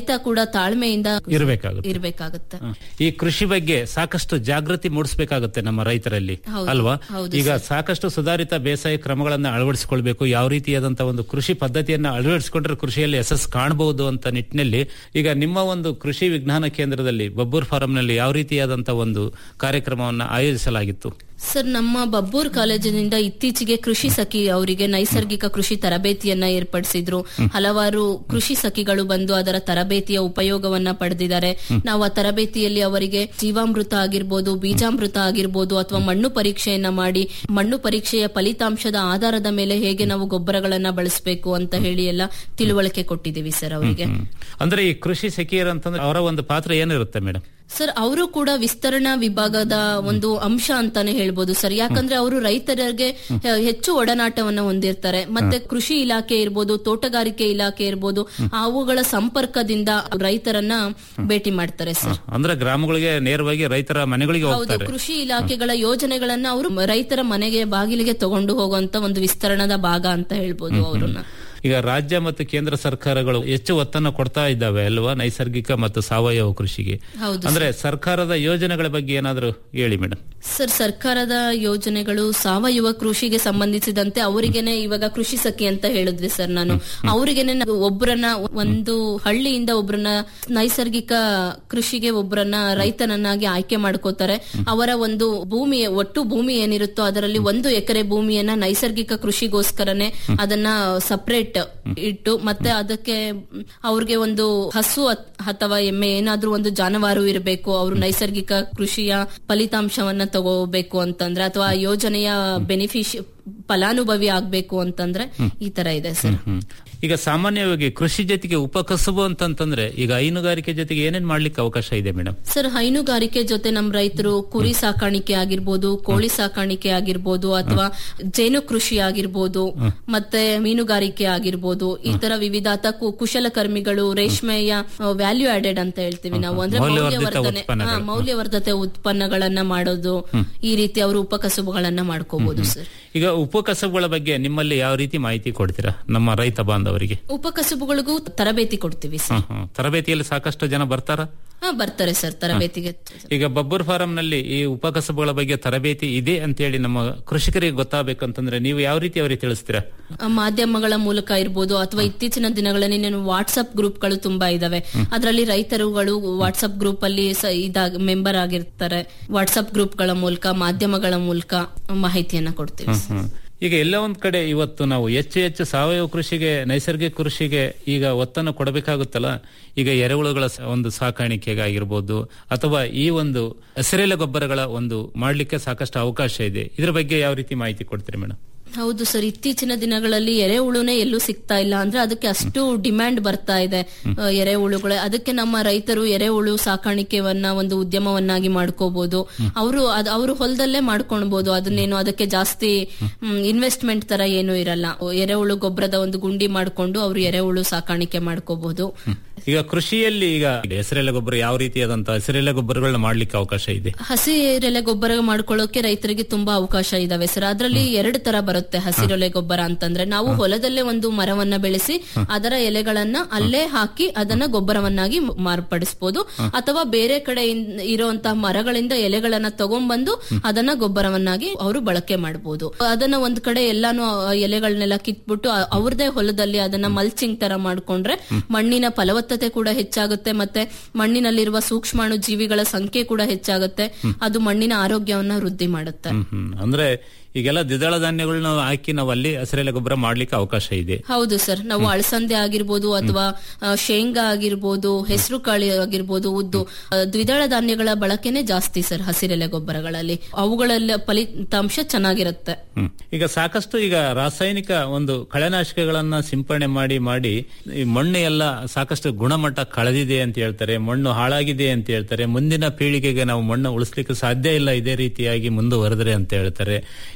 ರೈತ ಕೂಡ ತಾಳ್ಮೆಯಿಂದ ಇರ್ಬೇಕಾಗುತ್ತೆ. ಇರ್ಬೇಕಾಗುತ್ತೆ ಈ ಕೃಷಿ ಬಗ್ಗೆ ಸಾಕಷ್ಟು ಜಾಗೃತಿ ಮೂಡಿಸಬೇಕಾಗುತ್ತೆ ನಮ್ಮ ರೈತರಲ್ಲಿ ಹೌದು. ಅಲ್ವಾ ಹೌದು ಈಗ ಸಾಕಷ್ಟು ಸುಧಾರಿತ ಬೇಸಾಯ ಕ್ರಮಗಳನ್ನ ಅಳವಡಿಸಿಕೊಳ್ಬೇಕು ಯಾವ ರೀತಿಯಾದಂತಹ ಒಂದು ಕೃಷಿ ಪದ್ಧತಿಯನ್ನ ಅಳವಡಿಸಿಕೊಂಡ್ರೆ ಕೃಷಿಯಲ್ಲಿ ಯಶಸ್ಸು ಕಾಣಬಹುದು ಅಂತ ನಿಟ್ಟಿನಲ್ಲಿ ಈಗ ನಿಮ್ಮ ಒಂದು ಕೃಷಿ ವಿಜ್ಞಾನ ಕೇಂದ್ರದಲ್ಲಿ ಬಬ್ಬೂರ್ ಫಾರಂನಲ್ಲಿ ಯಾವ ರೀತಿಯಾದಂತಹ ಒಂದು ಕಾರ್ಯಕ್ರಮವನ್ನ ಆಯೋಜಿಸಲಾಗಿತ್ತು ಸರ್ ನಮ್ಮ ಬಬ್ಬೂರ್ ಕಾಲೇಜಿನಿಂದ ಇತ್ತೀಚೆಗೆ ಕೃಷಿ ಸಖಿ ಅವರಿಗೆ ನೈಸರ್ಗಿಕ ಕೃಷಿ ತರಬೇತಿಯನ್ನ ಏರ್ಪಡಿಸಿದ್ರು ಹಲವಾರು ಕೃಷಿ ಸಖಿಗಳು ಬಂದು ಅದರ ತರಬೇತಿಯ ಉಪಯೋಗವನ್ನ ಪಡೆದಿದ್ದಾರೆ ನಾವು ಆ ತರಬೇತಿಯಲ್ಲಿ ಅವರಿಗೆ ಜೀವಾಮೃತ ಆಗಿರ್ಬೋದು ಬೀಜಾಮೃತ ಆಗಿರ್ಬೋದು ಅಥವಾ ಮಣ್ಣು ಪರೀಕ್ಷೆಯನ್ನ ಮಾಡಿ ಮಣ್ಣು ಪರೀಕ್ಷೆಯ ಫಲಿತಾಂಶದ ಆಧಾರದ ಮೇಲೆ ಹೇಗೆ ನಾವು ಗೊಬ್ಬರಗಳನ್ನ ಬಳಸಬೇಕು ಅಂತ ಹೇಳಿ ಎಲ್ಲ ತಿಳುವಳಿಕೆ ಕೊಟ್ಟಿದ್ದೀವಿ ಸರ್ ಅವರಿಗೆ ಹ್ಮ್. ಅಂದ್ರೆ ಈ ಕೃಷಿ ಸಖಿಯರು ಅಂತಂದ್ರೆ ಅವರ ಒಂದು ಪಾತ್ರ ಏನಿರುತ್ತೆ ಮೇಡಮ್ ಸರ್ ಅವರು ಕೂಡ ವಿಸ್ತರಣಾ ವಿಭಾಗದ ಒಂದು ಅಂಶ ಅಂತಾನೆ ಹೇಳ್ಬೋದು ಸರ್ ಯಾಕಂದ್ರೆ ಅವರು ರೈತರಿಗೆ ಹೆ- ಹೆಚ್ಚು ಒಡನಾಟವನ್ನ ಹೊಂದಿರ್ತಾರೆ ಮತ್ತೆ ಕೃಷಿ ಇಲಾಖೆ ಇರ್ಬೋದು ತೋಟಗಾರಿಕೆ ಇಲಾಖೆ ಇರ್ಬೋದು ಅವುಗಳ ಸಂಪರ್ಕದಿಂದ ರೈತರನ್ನ ಭೇಟಿ ಮಾಡ್ತಾರೆ ಸರ್ ಅಂದ್ರೆ ಗ್ರಾಮಗಳಿಗೆ ನೇರವಾಗಿ ರೈತರ ಮನೆಗಳಿಗೆ ಹೌದು ಹೋಗ್ತಾರೆ ಕೃಷಿ ಇಲಾಖೆಗಳ ಯೋಜನೆಗಳನ್ನ ಅವರು ರೈತರ ಮನೆಗೆ ಬಾಗಿಲಿಗೆ ತಗೊಂಡು ಹೋಗುವಂತ ಒಂದು ವಿಸ್ತರಣದ ಭಾಗ ಅಂತ ಹೇಳ್ಬೋದು ಅವ್ರನ್ನ ಈಗ ರಾಜ್ಯ ಮತ್ತು ಕೇಂದ್ರ ಸರ್ಕಾರಗಳು ಹೆಚ್ಚು ಒತ್ತನ್ನು ಕೊಡ್ತಾ ಇದ್ದಾವೆ ಅಲ್ವಾ ನೈಸರ್ಗಿಕ ಮತ್ತು ಸಾವಯವ ಕೃಷಿಗೆ ಹೌದು ಅಂದ್ರೆ ಸರ್ಕಾರದ ಯೋಜನೆಗಳ ಬಗ್ಗೆ ಏನಾದರೂ ಹೇಳಿ ಮೇಡಮ್ ಸರ್ ಸರ್ಕಾರದ ಯೋಜನೆಗಳು ಸಾವಯವ ಕೃಷಿಗೆ ಸಂಬಂಧಿಸಿದಂತೆ ಅವರಿಗೆನೆ ಇವಾಗ ಕೃಷಿ ಸಖಿ ಅಂತ ಹೇಳಿದ್ವಿ ಸರ್ ನಾನು ಅವರಿಗೆನೆ ನಾವು ಒಬ್ಬರನ್ನ ಒಂದು ಹಳ್ಳಿಯಿಂದ ಒಬ್ಬರನ್ನ ನೈಸರ್ಗಿಕ ಕೃಷಿಗೆ ಒಬ್ಬರನ್ನ ರೈತನನ್ನಾಗಿ ಆಯ್ಕೆ ಮಾಡ್ಕೋತಾರೆ ಅವರ ಒಂದು ಭೂಮಿ ಒಟ್ಟು ಭೂಮಿ ಏನಿರುತ್ತೋ ಅದರಲ್ಲಿ ಒಂದು ಎಕರೆ ಭೂಮಿಯನ್ನ ನೈಸರ್ಗಿಕ ಕೃಷಿಗೋಸ್ಕರನೇ ಅದನ್ನ ಸಪರೇಟ್ ಇಟ್ಟು ಮತ್ತೆ ಅದಕ್ಕೆ ಅವ್ರಿಗೆ ಒಂದು ಹಸು ಅತ್- ಅಥವಾ ಎಮ್ಮೆ ಏನಾದ್ರೂ ಒಂದು ಜಾನುವಾರು ಇರಬೇಕು ಅವರು ನೈಸರ್ಗಿಕ ಕೃಷಿಯ ಫಲಿತಾಂಶವನ್ನ ತಗೋಬೇಕು ಅಂತಂದ್ರೆ ಅಥವಾ ಆ ಯೋಜನೆಯ ಬೆನಿಫಿಶ್ ಫಲಾನುಭವಿ ಆಗ್ಬೇಕು ಅಂತಂದ್ರೆ ಈ ತರ ಇದೆ ಸರ್ ಹ್ಮ್. ಈಗ ಸಾಮಾನ್ಯವಾಗಿ ಕೃಷಿ ಜೊತೆಗೆ ಉಪಕಸಬು ಅಂತಂತಂದ್ರೆ ಈಗ ಹೈನುಗಾರಿಕೆ ಜೊತೆಗೆ ಏನೇನ್ ಮಾಡ್ಲಿಕ್ಕೆ ಅವಕಾಶ ಇದೆ ಮೇಡಮ್ ಸರ್ ಹೈನುಗಾರಿಕೆ ಜೊತೆ ನಮ್ಮ ರೈತರು ಕುರಿ ಸಾಕಾಣಿಕೆ ಆಗಿರ್ಬೋದು ಕೋಳಿ ಸಾಕಾಣಿಕೆ ಆಗಿರ್ಬೋದು ಅಥವಾ ಜೇನು ಕೃಷಿ ಆಗಿರ್ಬೋದು ಮತ್ತೆ ಮೀನುಗಾರಿಕೆ ಆಗಿರ್ಬೋದು ಈ ತರ ವಿವಿಧ ಅಥವಾ ಕು- ಕುಶಲಕರ್ಮಿಗಳು ರೇಷ್ಮೆಯ ವ್ಯಾಲ್ಯೂ ಆಡೆಡ್ ಅಂತ ಹೇಳ್ತೀವಿ ನಾವು ಅಂದ್ರೆ ಮೌಲ್ಯವರ್ಧಿತ ಮೌಲ್ಯವರ್ಧನೆ ಉತ್ಪನ್ನಗಳು. ಹಾ, ಮೌಲ್ಯವರ್ಧತೆ ಉತ್ಪನ್ನಗಳನ್ನ ಮಾಡೋದು ಈ ರೀತಿ ಅವರು ಉಪಕಸಬುಗಳನ್ನ ಮಾಡ್ಕೋಬಹುದು ಸರ್ ಈಗ ಉಪಕಸಬುಗಳ ಬಗ್ಗೆ ನಿಮ್ಮಲ್ಲಿ ಯಾವ ರೀತಿ ಮಾಹಿತಿ ಕೊಡ್ತೀರಾ ನಮ್ಮ ರೈತ ಬಾಂಧವರಿಗೆ ಉಪಕಸಬುಗಳಿಗೂ ತರಬೇತಿ ಕೊಡ್ತೀವಿ ಸರ್ ಹ್ಮ್, ಹ್ಮ್. ತರಬೇತಿಯಲ್ಲಿ ಸಾಕಷ್ಟು ಜನ ಬರ್ತಾರ ಹಾ ಬರ್ತಾರೆ ಸರ್ ತರಬೇತಿಗೆ ಈಗ ಬಬ್ಬೂರ್ ಫಾರಂನಲ್ಲಿ ಈ ಉಪಕಸಬುಗಳ ಬಗ್ಗೆ ತರಬೇತಿ ಇದೆ ಅಂತೇಳಿ ನಮ್ಮ ಕೃಷಿಕರಿಗೆ ಗೊತ್ತಾಗಬೇಕಂತಂದ್ರೆ ನೀವು ಯಾವ ರೀತಿ ಅವರಿಗೆ ತಿಳಿಸ್ತೀರಾ ಆ, ಮಾಧ್ಯಮಗಳ ಮೂಲಕ ಇರ್ಬೋದು ಅಥವಾ ಇತ್ತೀಚಿನ ದಿನಗಳಲ್ಲಿ ನಾನು ವಾಟ್ಸ್ಆಪ್ ಗ್ರೂಪ್ಗಳು ತುಂಬಾ ಇದಾವೆ ಅದರಲ್ಲಿ ರೈತರುಗಳು ವಾಟ್ಸ್ಆಪ್ ಗ್ರೂಪ್ ಅಲ್ಲಿ ಸ- ಇದಾಗ ಮೆಂಬರ್ ಆಗಿರ್ತಾರೆ ವಾಟ್ಸ್ಆಪ್ ಗ್ರೂಪ್ಗಳ ಮೂಲಕ ಮಾಧ್ಯಮಗಳ ಮೂಲಕ ಮಾಹಿತಿಯನ್ನ ಕೊಡ್ತೀವಿ ಹ್ಮ್, ಹ್ಮ್. ಈಗ ಎಲ್ಲ ಒಂದ್ ಕಡೆ ಇವತ್ತು ನಾವು ಹೆಚ್ಚು ಹೆಚ್ಚು ಸಾವಯವ ಕೃಷಿಗೆ ನೈಸರ್ಗಿಕ ಕೃಷಿಗೆ ಈಗ ಒತ್ತನ್ನು ಕೊಡಬೇಕಾಗುತ್ತಲ್ಲ ಈಗ ಎರೆಹುಳುಗಳ ಸ- ಒಂದು ಸಾಕಾಣಿಕೆಗಾಗಿರ್ಬೋದು ಅಥವಾ ಈ ಒಂದು ಹಸಿರೆಲೆ ಗೊಬ್ಬರಗಳ ಒಂದು ಮಾಡ್ಲಿಕ್ಕೆ ಸಾಕಷ್ಟು ಅವಕಾಶ ಇದೆ ಇದ್ರ ಬಗ್ಗೆ ಯಾವ ರೀತಿ ಮಾಹಿತಿ ಕೊಡ್ತೀರಿ ಮೇಡಮ್ ಹೌದು ಸರ್ ಇತ್ತೀಚಿನ ದಿನಗಳಲ್ಲಿ ಎರೆಹುಳುನೇ ಎಲ್ಲೂ ಸಿಗ್ತಾ ಇಲ್ಲ ಅಂದ್ರೆ ಅದಕ್ಕೆ ಅಷ್ಟು ಡಿಮ್ಯಾಂಡ್ ಬರ್ತಾ ಇದೆ ಆ, ಎರೆಹುಳುಗಳು ಅದಕ್ಕೆ ನಮ್ಮ ರೈತರು ಎರೆಹುಳು ಸಾಕಾಣಿಕೆವನ್ನ ಒಂದು ಉದ್ಯಮವನ್ನಾಗಿ ಮಾಡ್ಕೋಬಹುದು ಅವರು ಅವರು ಹೊಲದಲ್ಲೇ ಮಾಡ್ಕೊಳ್ಬಹುದು ಅದನ್ನೇನು ಅದಕ್ಕೆ ಜಾಸ್ತಿ ಇನ್ವೆಸ್ಟ್ಮೆಂಟ್ ತರ ಏನು ಇರಲ್ಲ ಎರೆಹುಳು ಗೊಬ್ಬರದ ಒಂದು ಗುಂಡಿ ಮಾಡ್ಕೊಂಡು ಅವರು ಎರೆಹುಳು ಸಾಕಾಣಿಕೆ ಮಾಡ್ಕೋಬಹುದು ಈಗ ಕೃಷಿಯಲ್ಲಿ ಈಗ ಹೆಸರೆಲೆ ಗೊಬ್ಬರ ಯಾವ ರೀತಿಯಾದಂತಹ ಹಸಿರೆಲೆ ಗೊಬ್ಬರಗಳನ್ನ ಮಾಡ್ಲಿಕ್ಕೆ ಅವಕಾಶ ಇದೆ ಹಸಿರೆಲೆ ಗೊಬ್ಬರ ಮಾಡ್ಕೊಳ್ಳೋಕೆ ರೈತರಿಗೆ ತುಂಬಾ ಅವಕಾಶ ಇದಾವೆ ಸರ್ ಅದರಲ್ಲಿ ಎರಡು ತರ ಬರುತ್ತೆ ಹಸಿರೆಲೆ ಗೊಬ್ಬರ ಅಂತಂದ್ರೆ ನಾವು ಹೊಲದಲ್ಲೇ ಒಂದು ಮರವನ್ನ ಬೆಳೆಸಿ ಅದರ ಎಲೆಗಳನ್ನ ಅಲ್ಲೇ ಹಾಕಿ ಅದನ್ನ ಗೊಬ್ಬರವನ್ನಾಗಿ ಮಾರ್ಪಡಿಸಬಹುದು ಅಥವಾ ಬೇರೆ ಕಡೆ ಇರುವಂತಹ ಮರಗಳಿಂದ ಎಲೆಗಳನ್ನ ತಗೊಂಡ್ಬಂದು ಅದನ್ನ ಗೊಬ್ಬರವನ್ನಾಗಿ ಅವರು ಬಳಕೆ ಮಾಡಬಹುದು ಅದನ್ನ ಒಂದ್ ಕಡೆ ಎಲ್ಲಾನು ಆ ಎಲೆಗಳನ್ನೆಲ್ಲ ಕಿತ್ಬಿಟ್ಟು ಆ- ಅವ್ರದೇ ಹೊಲದಲ್ಲಿ ಅದನ್ನ ಮಲ್ಚಿಂಗ್ ತರ ಮಾಡ್ಕೊಂಡ್ರೆ ಮಣ್ಣಿನ ಫಲವತ್ತತೆ ಕೂಡ ಹೆಚ್ಚಾಗುತ್ತೆ ಮತ್ತೆ ಮಣ್ಣಿನಲ್ಲಿರುವ ಸೂಕ್ಷ್ಮಾಣು ಜೀವಿಗಳ ಸಂಖ್ಯೆ ಕೂಡ ಹೆಚ್ಚಾಗುತ್ತೆ ಅದು ಮಣ್ಣಿನ ಆರೋಗ್ಯವನ್ನ ವೃದ್ಧಿ ಮಾಡುತ್ತೆ ಹ್ಮ್ ಹ್ಮ್ ಅಂದ್ರೆ ಈಗೆಲ್ಲ ದ್ವಿದಳ ಧಾನ್ಯಗಳನ್ನ ಹಾಕಿ ನಾವು ಅಲ್ಲಿ ಹಸಿರೆಲೆ ಗೊಬ್ಬರ ಮಾಡ್ಲಿಕ್ಕೆ ಅವಕಾಶ ಇದೆ ಹೌದು ಸರ್ ನಾವು ಅಳಸಂದೆ ಆಗಿರ್ಬೋದು ಅಥವಾ ಆ, ಶೇಂಗಾ ಆಗಿರ್ಬೋದು ಹೆಸರು ಕಾಳಿ ಆಗಿರ್ಬೋದು ಉದ್ದು ಆ, ದ್ವಿದಳ ಧಾನ್ಯಗಳ ಬಳಕೆನೆ ಜಾಸ್ತಿ ಸರ್ ಹಸಿರೆಲೆ ಗೊಬ್ಬರಗಳಲ್ಲಿ ಅವುಗಳೆಲ್ಲ ಫಲಿತಾಂಶ ಚೆನ್ನಾಗಿರುತ್ತೆ ಹ್ಮ್. ಈಗ ಸಾಕಷ್ಟು ಈಗ ರಾಸಾಯನಿಕ ಒಂದು ಕಳೆನಾಶಕಗಳನ್ನ ಸಿಂಪಡಣೆ ಮಾಡಿ ಮಾಡಿ ಈ ಮಣ್ಣು ಎಲ್ಲ ಸಾಕಷ್ಟು ಗುಣಮಟ್ಟ ಕಳೆದಿದೆ ಅಂತ ಹೇಳ್ತಾರೆ ಮಣ್ಣು ಹಾಳಾಗಿದೆ ಅಂತ ಹೇಳ್ತಾರೆ ಮುಂದಿನ ಪೀಳಿಗೆಗೆ ನಾವು ಮಣ್ಣು ಉಳಿಸ್ಲಿಕ್ಕೆ ಸಾಧ್ಯ ಇಲ್ಲ ಇದೇ ರೀತಿಯಾಗಿ ಮುಂದುವರೆದ್ರೆ ಅಂತ ಹೇಳ್ತಾರೆ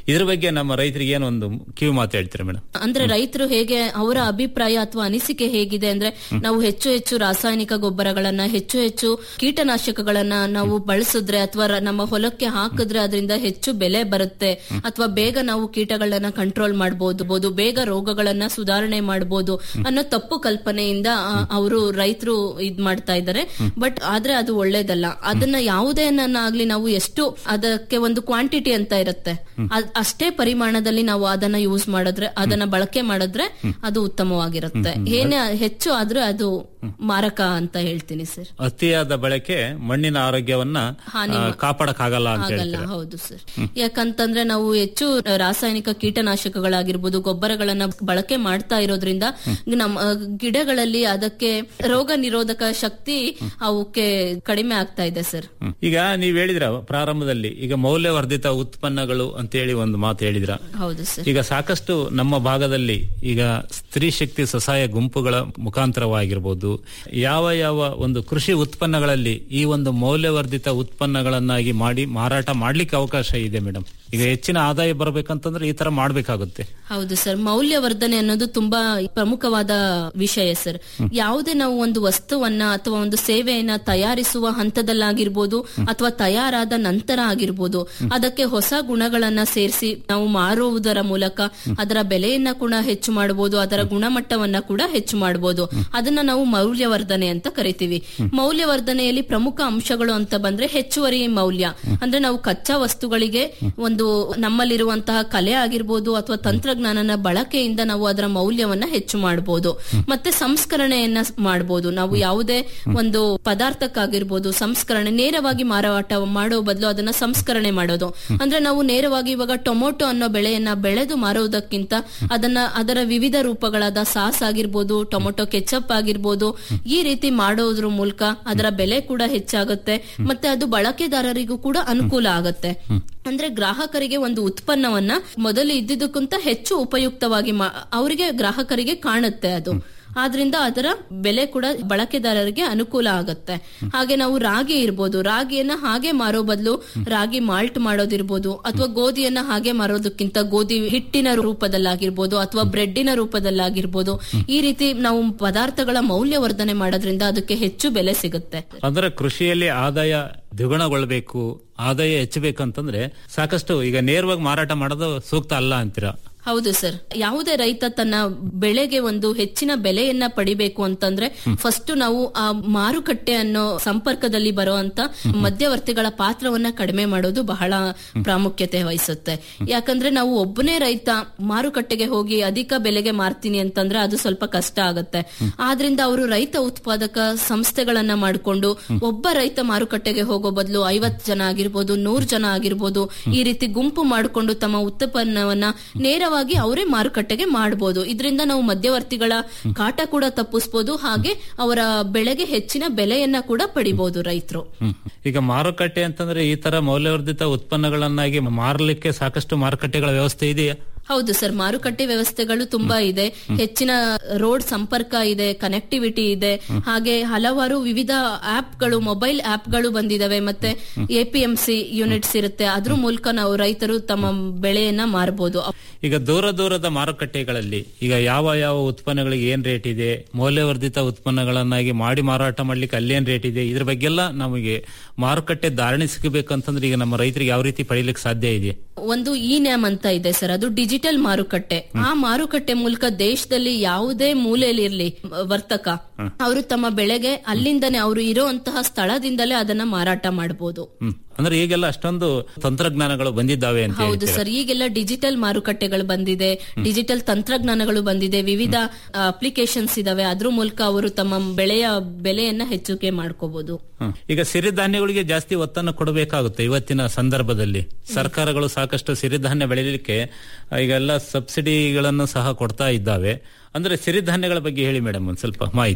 ಇದ್ರ ಬಗ್ಗೆ ನಮ್ಮ ರೈತರಿಗೆ ಏನೊಂದು ಕಿವಿ ಮಾತು ಹೇಳ್ತೀರಾ ಮೇಡಮ್ ಅಂದ್ರೆ ರೈತರು ಹೇಗೆ ಅವರ ಅಭಿಪ್ರಾಯ ಅಥವಾ ಅನಿಸಿಕೆ ಹೇಗಿದೆ ಅಂದ್ರೆ ನಾವು ಹೆಚ್ಚು ಹೆಚ್ಚು ರಾಸಾಯನಿಕ ಗೊಬ್ಬರಗಳನ್ನ ಹೆಚ್ಚು ಹೆಚ್ಚು ಕೀಟನಾಶಕಗಳನ್ನ ನಾವು ಬಳಸಿದ್ರೆ ಅಥವಾ ರ- ನಮ್ಮ ಹೊಲಕ್ಕೆ ಹಾಕಿದ್ರೆ ಅದರಿಂದ ಹೆಚ್ಚು ಬೆಲೆ ಬರುತ್ತೆ ಅಥವಾ ಬೇಗ ನಾವು ಕೀಟಗಳನ್ನ ಕಂಟ್ರೋಲ್ ಮಾಡಬಹುದು ಬೇಗ ರೋಗಗಳನ್ನ ಸುಧಾರಣೆ ಮಾಡಬಹುದು ಅನ್ನೋ ತಪ್ಪು ಕಲ್ಪನೆಯಿಂದ ಅವರು ರೈತರು ಇದ್ ಮಾಡ್ತಾ ಇದ್ದಾರೆ ಬಟ್ ಆದ್ರೆ ಅದು ಒಳ್ಳೇದಲ್ಲ ಅದನ್ನ ಯಾವುದೇನಾಗ್ಲಿ ನಾವು ಎಷ್ಟು ಅದಕ್ಕೆ ಒಂದು ಕ್ವಾಂಟಿಟಿ ಅಂತ ಇರುತ್ತೆ ಅದ್- ಅಷ್ಟೇ ಪರಿಮಾಣದಲ್ಲಿ ನಾವು ಅದನ್ನ ಯೂಸ್ ಮಾಡಿದ್ರೆ ಅದನ್ನ ಬಳಕೆ ಮಾಡಿದ್ರೆ ಅದು ಉತ್ತಮವಾಗಿರುತ್ತೆ ಏನೇ ಹೆಚ್ಚು ಆದ್ರೂ ಅದು ಮಾರಕ ಅಂತ ಹೇಳ್ತೀನಿ ಸರ್ ಅತಿಯಾದ ಬಳಕೆ ಮಣ್ಣಿನ ಆರೋಗ್ಯವನ್ನ ಹಾನಿ ಆ, ಮಾ- ಕಾಪಾಡಕ್ಕಾಗಲ್ಲ ಅಂತ ಆಗಲ್ಲ ಹೇಳ್ತಾರೆ ಹೌದು ಸರ್ ಯಾಕಂತಂದ್ರೆ ನಾವು ಹೆಚ್ಚು ರಾಸಾಯನಿಕ ಕೀಟನಾಶಕಗಳಾಗಿರ್ಬೋದು ಗೊಬ್ಬರಗಳನ್ನ ಬಳಕೆ ಮಾಡ್ತಾ ಇರೋದ್ರಿಂದ ನಮ್ಮ ಆ, ಗಿಡಗಳಲ್ಲಿ ಅದಕ್ಕೆ ರೋಗ ನಿರೋಧಕ ಶಕ್ತಿ ಅವಕ್ಕೆ ಕಡಿಮೆ ಆಗ್ತಾ ಇದೆ ಸರ್ ಹ್ಮ್. ಈಗ ನೀವ್ ಹೇಳಿದ್ರ ಪ್ರಾರಂಭದಲ್ಲಿ ಈಗ ಮೌಲ್ಯವರ್ಧಿತ ಉತ್ಪನ್ನಗಳು ಅಂತ ಹೇಳಿ ಒಂದು ಮಾತು ಹೇಳಿದ್ರ ಹೌದು ಸರ್ ಈಗ ಸಾಕಷ್ಟು ನಮ್ಮ ಭಾಗದಲ್ಲಿ ಈಗ ಸ್ತ್ರೀ ಶಕ್ತಿ ಸ್ವಸಹಾಯ ಗುಂಪುಗಳ ಮುಖಾಂತರವಾಗಿರ್ಬೋದು ಯಾವ ಯಾವ ಒಂದು ಕೃಷಿ ಉತ್ಪನ್ನಗಳಲ್ಲಿ ಈ ಒಂದು ಮೌಲ್ಯವರ್ಧಿತ ಉತ್ಪನ್ನಗಳನ್ನಾಗಿ ಮಾಡಿ ಮಾರಾಟ ಮಾಡ್ಲಿಕ್ಕೆ ಅವಕಾಶ ಇದೆ ಮೇಡಮ್ ಈಗ ಹೆಚ್ಚಿನ ಆದಾಯ ಬರಬೇಕಂತಂದ್ರೆ ಈ ತರ ಮಾಡ್ಬೇಕಾಗುತ್ತೆ ಹೌದು ಸರ್ ಮೌಲ್ಯವರ್ಧನೆ ಅನ್ನೋದು ತುಂಬಾ ಪ್ರಮುಖವಾದ ವಿಷಯ ಸರ್ ಯಾವುದೇ ನಾವು ಒಂದು ವಸ್ತುವನ್ನ ಅಥವಾ ಒಂದು ಸೇವೆಯನ್ನ ತಯಾರಿಸುವ ಹಂತದಲ್ಲಾಗಿರ್ಬೋದು ಅಥವಾ ತಯಾರಾದ ನಂತರ ಆಗಿರ್ಬೋದು ಅದಕ್ಕೆ ಹೊಸ ಗುಣಗಳನ್ನ ಸೇರಿಸಿ ನಾವು ಮಾರುವುದರ ಮೂಲಕ ಅದರ ಬೆಲೆಯನ್ನ ಕೂಡ ಹೆಚ್ಚು ಮಾಡಬಹುದು ಅದರ ಗುಣಮಟ್ಟವನ್ನ ಕೂಡ ಹೆಚ್ಚು ಮಾಡಬಹುದು ಅದನ್ನ ನಾವು ಮೌಲ್ಯವರ್ಧನೆ ಅಂತ ಕರಿತೀವಿ ಮೌಲ್ಯವರ್ಧನೆಯಲ್ಲಿ ಪ್ರಮುಖ ಅಂಶಗಳು ಅಂತ ಬಂದ್ರೆ ಹೆಚ್ಚುವರಿ ಮೌಲ್ಯ ಅಂದ್ರೆ ನಾವು ಕಚ್ಚಾ ವಸ್ತುಗಳಿಗೆ ಒಂದು ನಮ್ಮಲ್ಲಿರುವಂತಹ ಕಲೆ ಆಗಿರ್ಬೋದು ಅಥವಾ ತಂತ್ರಜ್ಞಾನನ ಬಳಕೆಯಿಂದ ನಾವು ಅದರ ಮೌಲ್ಯವನ್ನ ಹೆಚ್ಚು ಮಾಡಬಹುದು ಮತ್ತೆ ಸಂಸ್ಕರಣೆಯನ್ನ ಮಾಡಬಹುದು ನಾವು ಯಾವುದೇ ಒಂದು ಪದಾರ್ಥಕ್ಕಾಗಿರ್ಬೋದು ಸಂಸ್ಕರಣೆ ನೇರವಾಗಿ ಮಾರಾಟ ಮಾಡೋ ಬದಲು ಅದನ್ನ ಸಂಸ್ಕರಣೆ ಮಾಡೋದು ಅಂದ್ರೆ ನಾವು ನೇರವಾಗಿ ಇವಾಗ ಟೊಮೊಟೊ ಅನ್ನೋ ಬೆಳೆಯನ್ನ ಬೆಳೆದು ಮಾರುವುದಕ್ಕಿಂತ ಅದನ್ನ ಅದರ ವಿವಿಧ ರೂಪಗಳಾದ ಸಾಸ್ ಆಗಿರ್ಬೋದು ಟೊಮೊಟೊ ಕೆಚಪ್ ಆಗಿರ್ಬೋದು ಈ ರೀತಿ ಮಾಡೋದ್ರ ಮೂಲಕ ಅದರ ಬೆಲೆ ಕೂಡ ಹೆಚ್ಚಾಗುತ್ತೆ ಮತ್ತೆ ಅದು ಬಳಕೆದಾರರಿಗೂ ಕೂಡ ಅನುಕೂಲ ಆಗುತ್ತೆ ಅಂದ್ರೆ ಗ್ರಾಹಕರಿಗೆ ಒಂದು ಉತ್ಪನ್ನವನ್ನ ಮೊದಲು ಇದ್ದಿದ್ದಕ್ಕಿಂತ ಹೆಚ್ಚು ಉಪಯುಕ್ತವಾಗಿ ಮಾ- ಅವರಿಗೆ ಗ್ರಾಹಕರಿಗೆ ಕಾಣುತ್ತೆ ಅದು ಆದ್ರಿಂದ ಅದರ ಬೆಲೆ ಕೂಡ ಬಳಕೆದಾರರಿಗೆ ಅನುಕೂಲ ಆಗುತ್ತೆ ಹಾಗೆ ನಾವು ರಾಗಿ ಇರ್ಬೋದು ರಾಗಿಯನ್ನ ಹಾಗೆ ಮಾರೋ ಬದಲು ರಾಗಿ ಮಾಲ್ಟ್ ಮಾಡೋದಿರ್ಬೋದು ಅಥವಾ ಗೋಧಿಯನ್ನ ಹಾಗೆ ಮಾರೋದಕ್ಕಿಂತ ಗೋಧಿ ಹಿಟ್ಟಿನ ರೂಪದಲ್ಲಾಗಿರ್ಬೋದು ಅಥವಾ ಬ್ರೆಡ್ಡಿನ ರೂಪದಲ್ಲಾಗಿರ್ಬೋದು ಈ ರೀತಿ ನಾವು ಪದಾರ್ಥಗಳ ಮೌಲ್ಯವರ್ಧನೆ ಮಾಡೋದ್ರಿಂದ ಅದಕ್ಕೆ ಹೆಚ್ಚು ಬೆಲೆ ಸಿಗುತ್ತೆ ಅಂದ್ರೆ ಕೃಷಿಯಲ್ಲಿ ಆದಾಯ ದ್ವಿಗುಣಗೊಳ್ಬೇಕು ಆದಾಯ ಹೆಚ್ಚಬೇಕಂತಂದ್ರೆ ಸಾಕಷ್ಟು ಈಗ ನೇರವಾಗಿ ಮಾರಾಟ ಮಾಡೋದು ಸೂಕ್ತ ಅಲ್ಲ ಅಂತೀರಾ ಹೌದು ಸರ್ ಯಾವುದೇ ರೈತ ತನ್ನ ಬೆಳೆಗೆ ಒಂದು ಹೆಚ್ಚಿನ ಬೆಲೆಯನ್ನ ಪಡಿಬೇಕು ಅಂತಂದ್ರೆ ಫಸ್ಟ್ ನಾವು ಆ ಮಾರುಕಟ್ಟೆ ಅನ್ನೋ ಸಂಪರ್ಕದಲ್ಲಿ ಬರುವಂತ ಮಧ್ಯವರ್ತಿಗಳ ಪಾತ್ರವನ್ನ ಕಡಿಮೆ ಮಾಡೋದು ಬಹಳ ಪ್ರಾಮುಖ್ಯತೆ ವಹಿಸುತ್ತೆ ಯಾಕಂದ್ರೆ ನಾವು ಒಬ್ಬನೇ ರೈತ ಮಾರುಕಟ್ಟೆಗೆ ಹೋಗಿ ಅಧಿಕ ಬೆಲೆಗೆ ಮಾರ್ತೀನಿ ಅಂತಂದ್ರೆ ಅದು ಸ್ವಲ್ಪ ಕಷ್ಟ ಆಗುತ್ತೆ ಆದ್ರಿಂದ ಅವರು ರೈತ ಉತ್ಪಾದಕ ಸಂಸ್ಥೆಗಳನ್ನ ಮಾಡಿಕೊಂಡು ಒಬ್ಬ ರೈತ ಮಾರುಕಟ್ಟೆಗೆ ಹೋಗೋ ಬದಲು ಐವತ್ ಜನ ಆಗಿರ್ಬೋದು ನೂರ್ ಜನ ಆಗಿರ್ಬೋದು ಈ ರೀತಿ ಗುಂಪು ಮಾಡಿಕೊಂಡು ತಮ್ಮ ಉತ್ಪನ್ನವನ್ನ ನೇರವಾಗಿ ಅವರೇ ಮಾರುಕಟ್ಟೆಗೆ ಮಾಡಬಹುದು ಇದರಿಂದ ನಾವು ಮಧ್ಯವರ್ತಿಗಳ ಕಾಟ ಕೂಡ ತಪ್ಪಿಸಬಹುದು ಹಾಗೆ ಅವರ ಬೆಳೆಗೆ ಹೆಚ್ಚಿನ ಬೆಲೆಯನ್ನ ಕೂಡ ಪಡಿಬಹುದು ರೈತರು ಹ್ಮ್. ಈಗ ಮಾರುಕಟ್ಟೆ ಅಂತಂದ್ರೆ ಈ ತರ ಮೌಲ್ಯವರ್ಧಿತ ಉತ್ಪನ್ನಗಳನ್ನಾಗಿ ಮಾರಲಿಕ್ಕೆ ಸಾಕಷ್ಟು ಮಾರುಕಟ್ಟೆಗಳ ವ್ಯವಸ್ಥೆ ಇದೆಯಾ ಹೌದು ಸರ್ ಮಾರುಕಟ್ಟೆ ವ್ಯವಸ್ಥೆಗಳು ತುಂಬಾ ಇದೆ ಹೆಚ್ಚಿನ ರೋಡ್ ಸಂಪರ್ಕ ಇದೆ ಕನೆಕ್ಟಿವಿಟಿ ಇದೆ ಹಾಗೆ ಹಲವಾರು ವಿವಿಧ ಆಪ್ಗಳು ಮೊಬೈಲ್ ಆಪ್ಗಳು ಬಂದಿದಾವೆ ಮತ್ತೆ ಎಪಿಎಂಸಿ ಯೂನಿಟ್ಸ್ ಇರುತ್ತೆ ಅದ್ರ ಮೂಲಕ ನಾವು ರೈತರು ತಮ್ಮ ಬೆಳೆಯನ್ನ ಮಾರಬಹುದು ಈಗ ದೂರ ದೂರದ ಮಾರುಕಟ್ಟೆಗಳಲ್ಲಿ ಈಗ ಯಾವ ಯಾವ ಉತ್ಪನ್ನಗಳಿಗೆ ಏನ್ ರೇಟ್ ಇದೆ ಮೌಲ್ಯವರ್ಧಿತ ಉತ್ಪನ್ನಗಳನ್ನಾಗಿ ಮಾಡಿ ಮಾರಾಟ ಮಾಡ್ಲಿಕ್ಕೆ ಅಲ್ಲೇನ್ ರೇಟ್ ಇದೆ ಇದ್ರ ಬಗ್ಗೆಲ್ಲ ನಮಗೆ ಮಾರುಕಟ್ಟೆ ಧಾರಣೆ ಸಿಗಬೇಕಂತಂದ್ರೆ ಈಗ ನಮ್ಮ ರೈತರಿಗೆ ಯಾವ ರೀತಿ ಪಡೀಲಿಕ್ಕೆ ಸಾಧ್ಯ ಇದೆ ಒಂದು ಇ ನ್ಯಾಮ್ ಅಂತ ಇದೆ ಸರ್ ಅದು ಡಿಜಿಟಲ್ ಮಾರುಕಟ್ಟೆ ಆ ಮಾರುಕಟ್ಟೆ ಮೂಲಕ ದೇಶದಲ್ಲಿ ಯಾವುದೇ ಮೂಲೆಯಲ್ಲಿ ಇರ್ಲಿ ವರ್ತಕ ಅವರು ತಮ್ಮ ಬೆಳೆಗೆ ಅಲ್ಲಿಂದನೇ ಅವರು ಇರುವಂತಹ ಸ್ಥಳದಿಂದಲೇ ಅದನ್ನ ಮಾರಾಟ ಮಾಡಬಹುದು ಹ್ಮ್ ಅಂದ್ರೆ ಈಗೆಲ್ಲ ಅಷ್ಟೊಂದು ತಂತ್ರಜ್ಞಾನಗಳು ಬಂದಿದ್ದಾವೆ ಅಂತ ಹೌದು ಹೇಳ್ತೀರಾ? ಸರ್ ಈಗೆಲ್ಲ ಡಿಜಿಟಲ್ ಮಾರುಕಟ್ಟೆಗಳು ಬಂದಿದೆ ಡಿಜಿಟಲ್ ತಂತ್ರಜ್ಞಾನಗಳು ಬಂದಿದೆ ವಿವಿಧ ಅಪ್ಲಿಕೇಶನ್ಸ್ ಇದಾವೆ ಅದ್ರ ಮೂಲಕ ಅವರು ತಮ್ಮ ಬೆಳೆಯ ಬೆಲೆಯನ್ನ ಹೆಚ್ಚಿಗೆ ಮಾಡ್ಕೋಬಹುದು ಹ್ಮ್. ಈಗ ಸಿರಿಧಾನ್ಯಗಳಿಗೆ ಜಾಸ್ತಿ ಒತ್ತನ್ನು ಕೊಡಬೇಕಾಗುತ್ತೆ ಇವತ್ತಿನ ಸಂದರ್ಭದಲ್ಲಿ ಸರ್ಕಾರಗಳು ಸಾಕಷ್ಟು ಸಿರಿಧಾನ್ಯ ಬೆಳೆಯಲಿಕ್ಕೆ ಈಗೆಲ್ಲ ಸಬ್ಸಿಡಿಗಳನ್ನು ಸಹ ಕೊಡ್ತಾ ಇದ್ದಾವೆ ಅಂದ್ರೆ ಸಿರಿಧಾನ್ಯಗಳ ಬಗ್ಗೆ ಹೇಳಿ ಮೇಡಮ್ ಒಂದ್ ಸ್ವಲ್ಪ ಮಾಹಿತಿ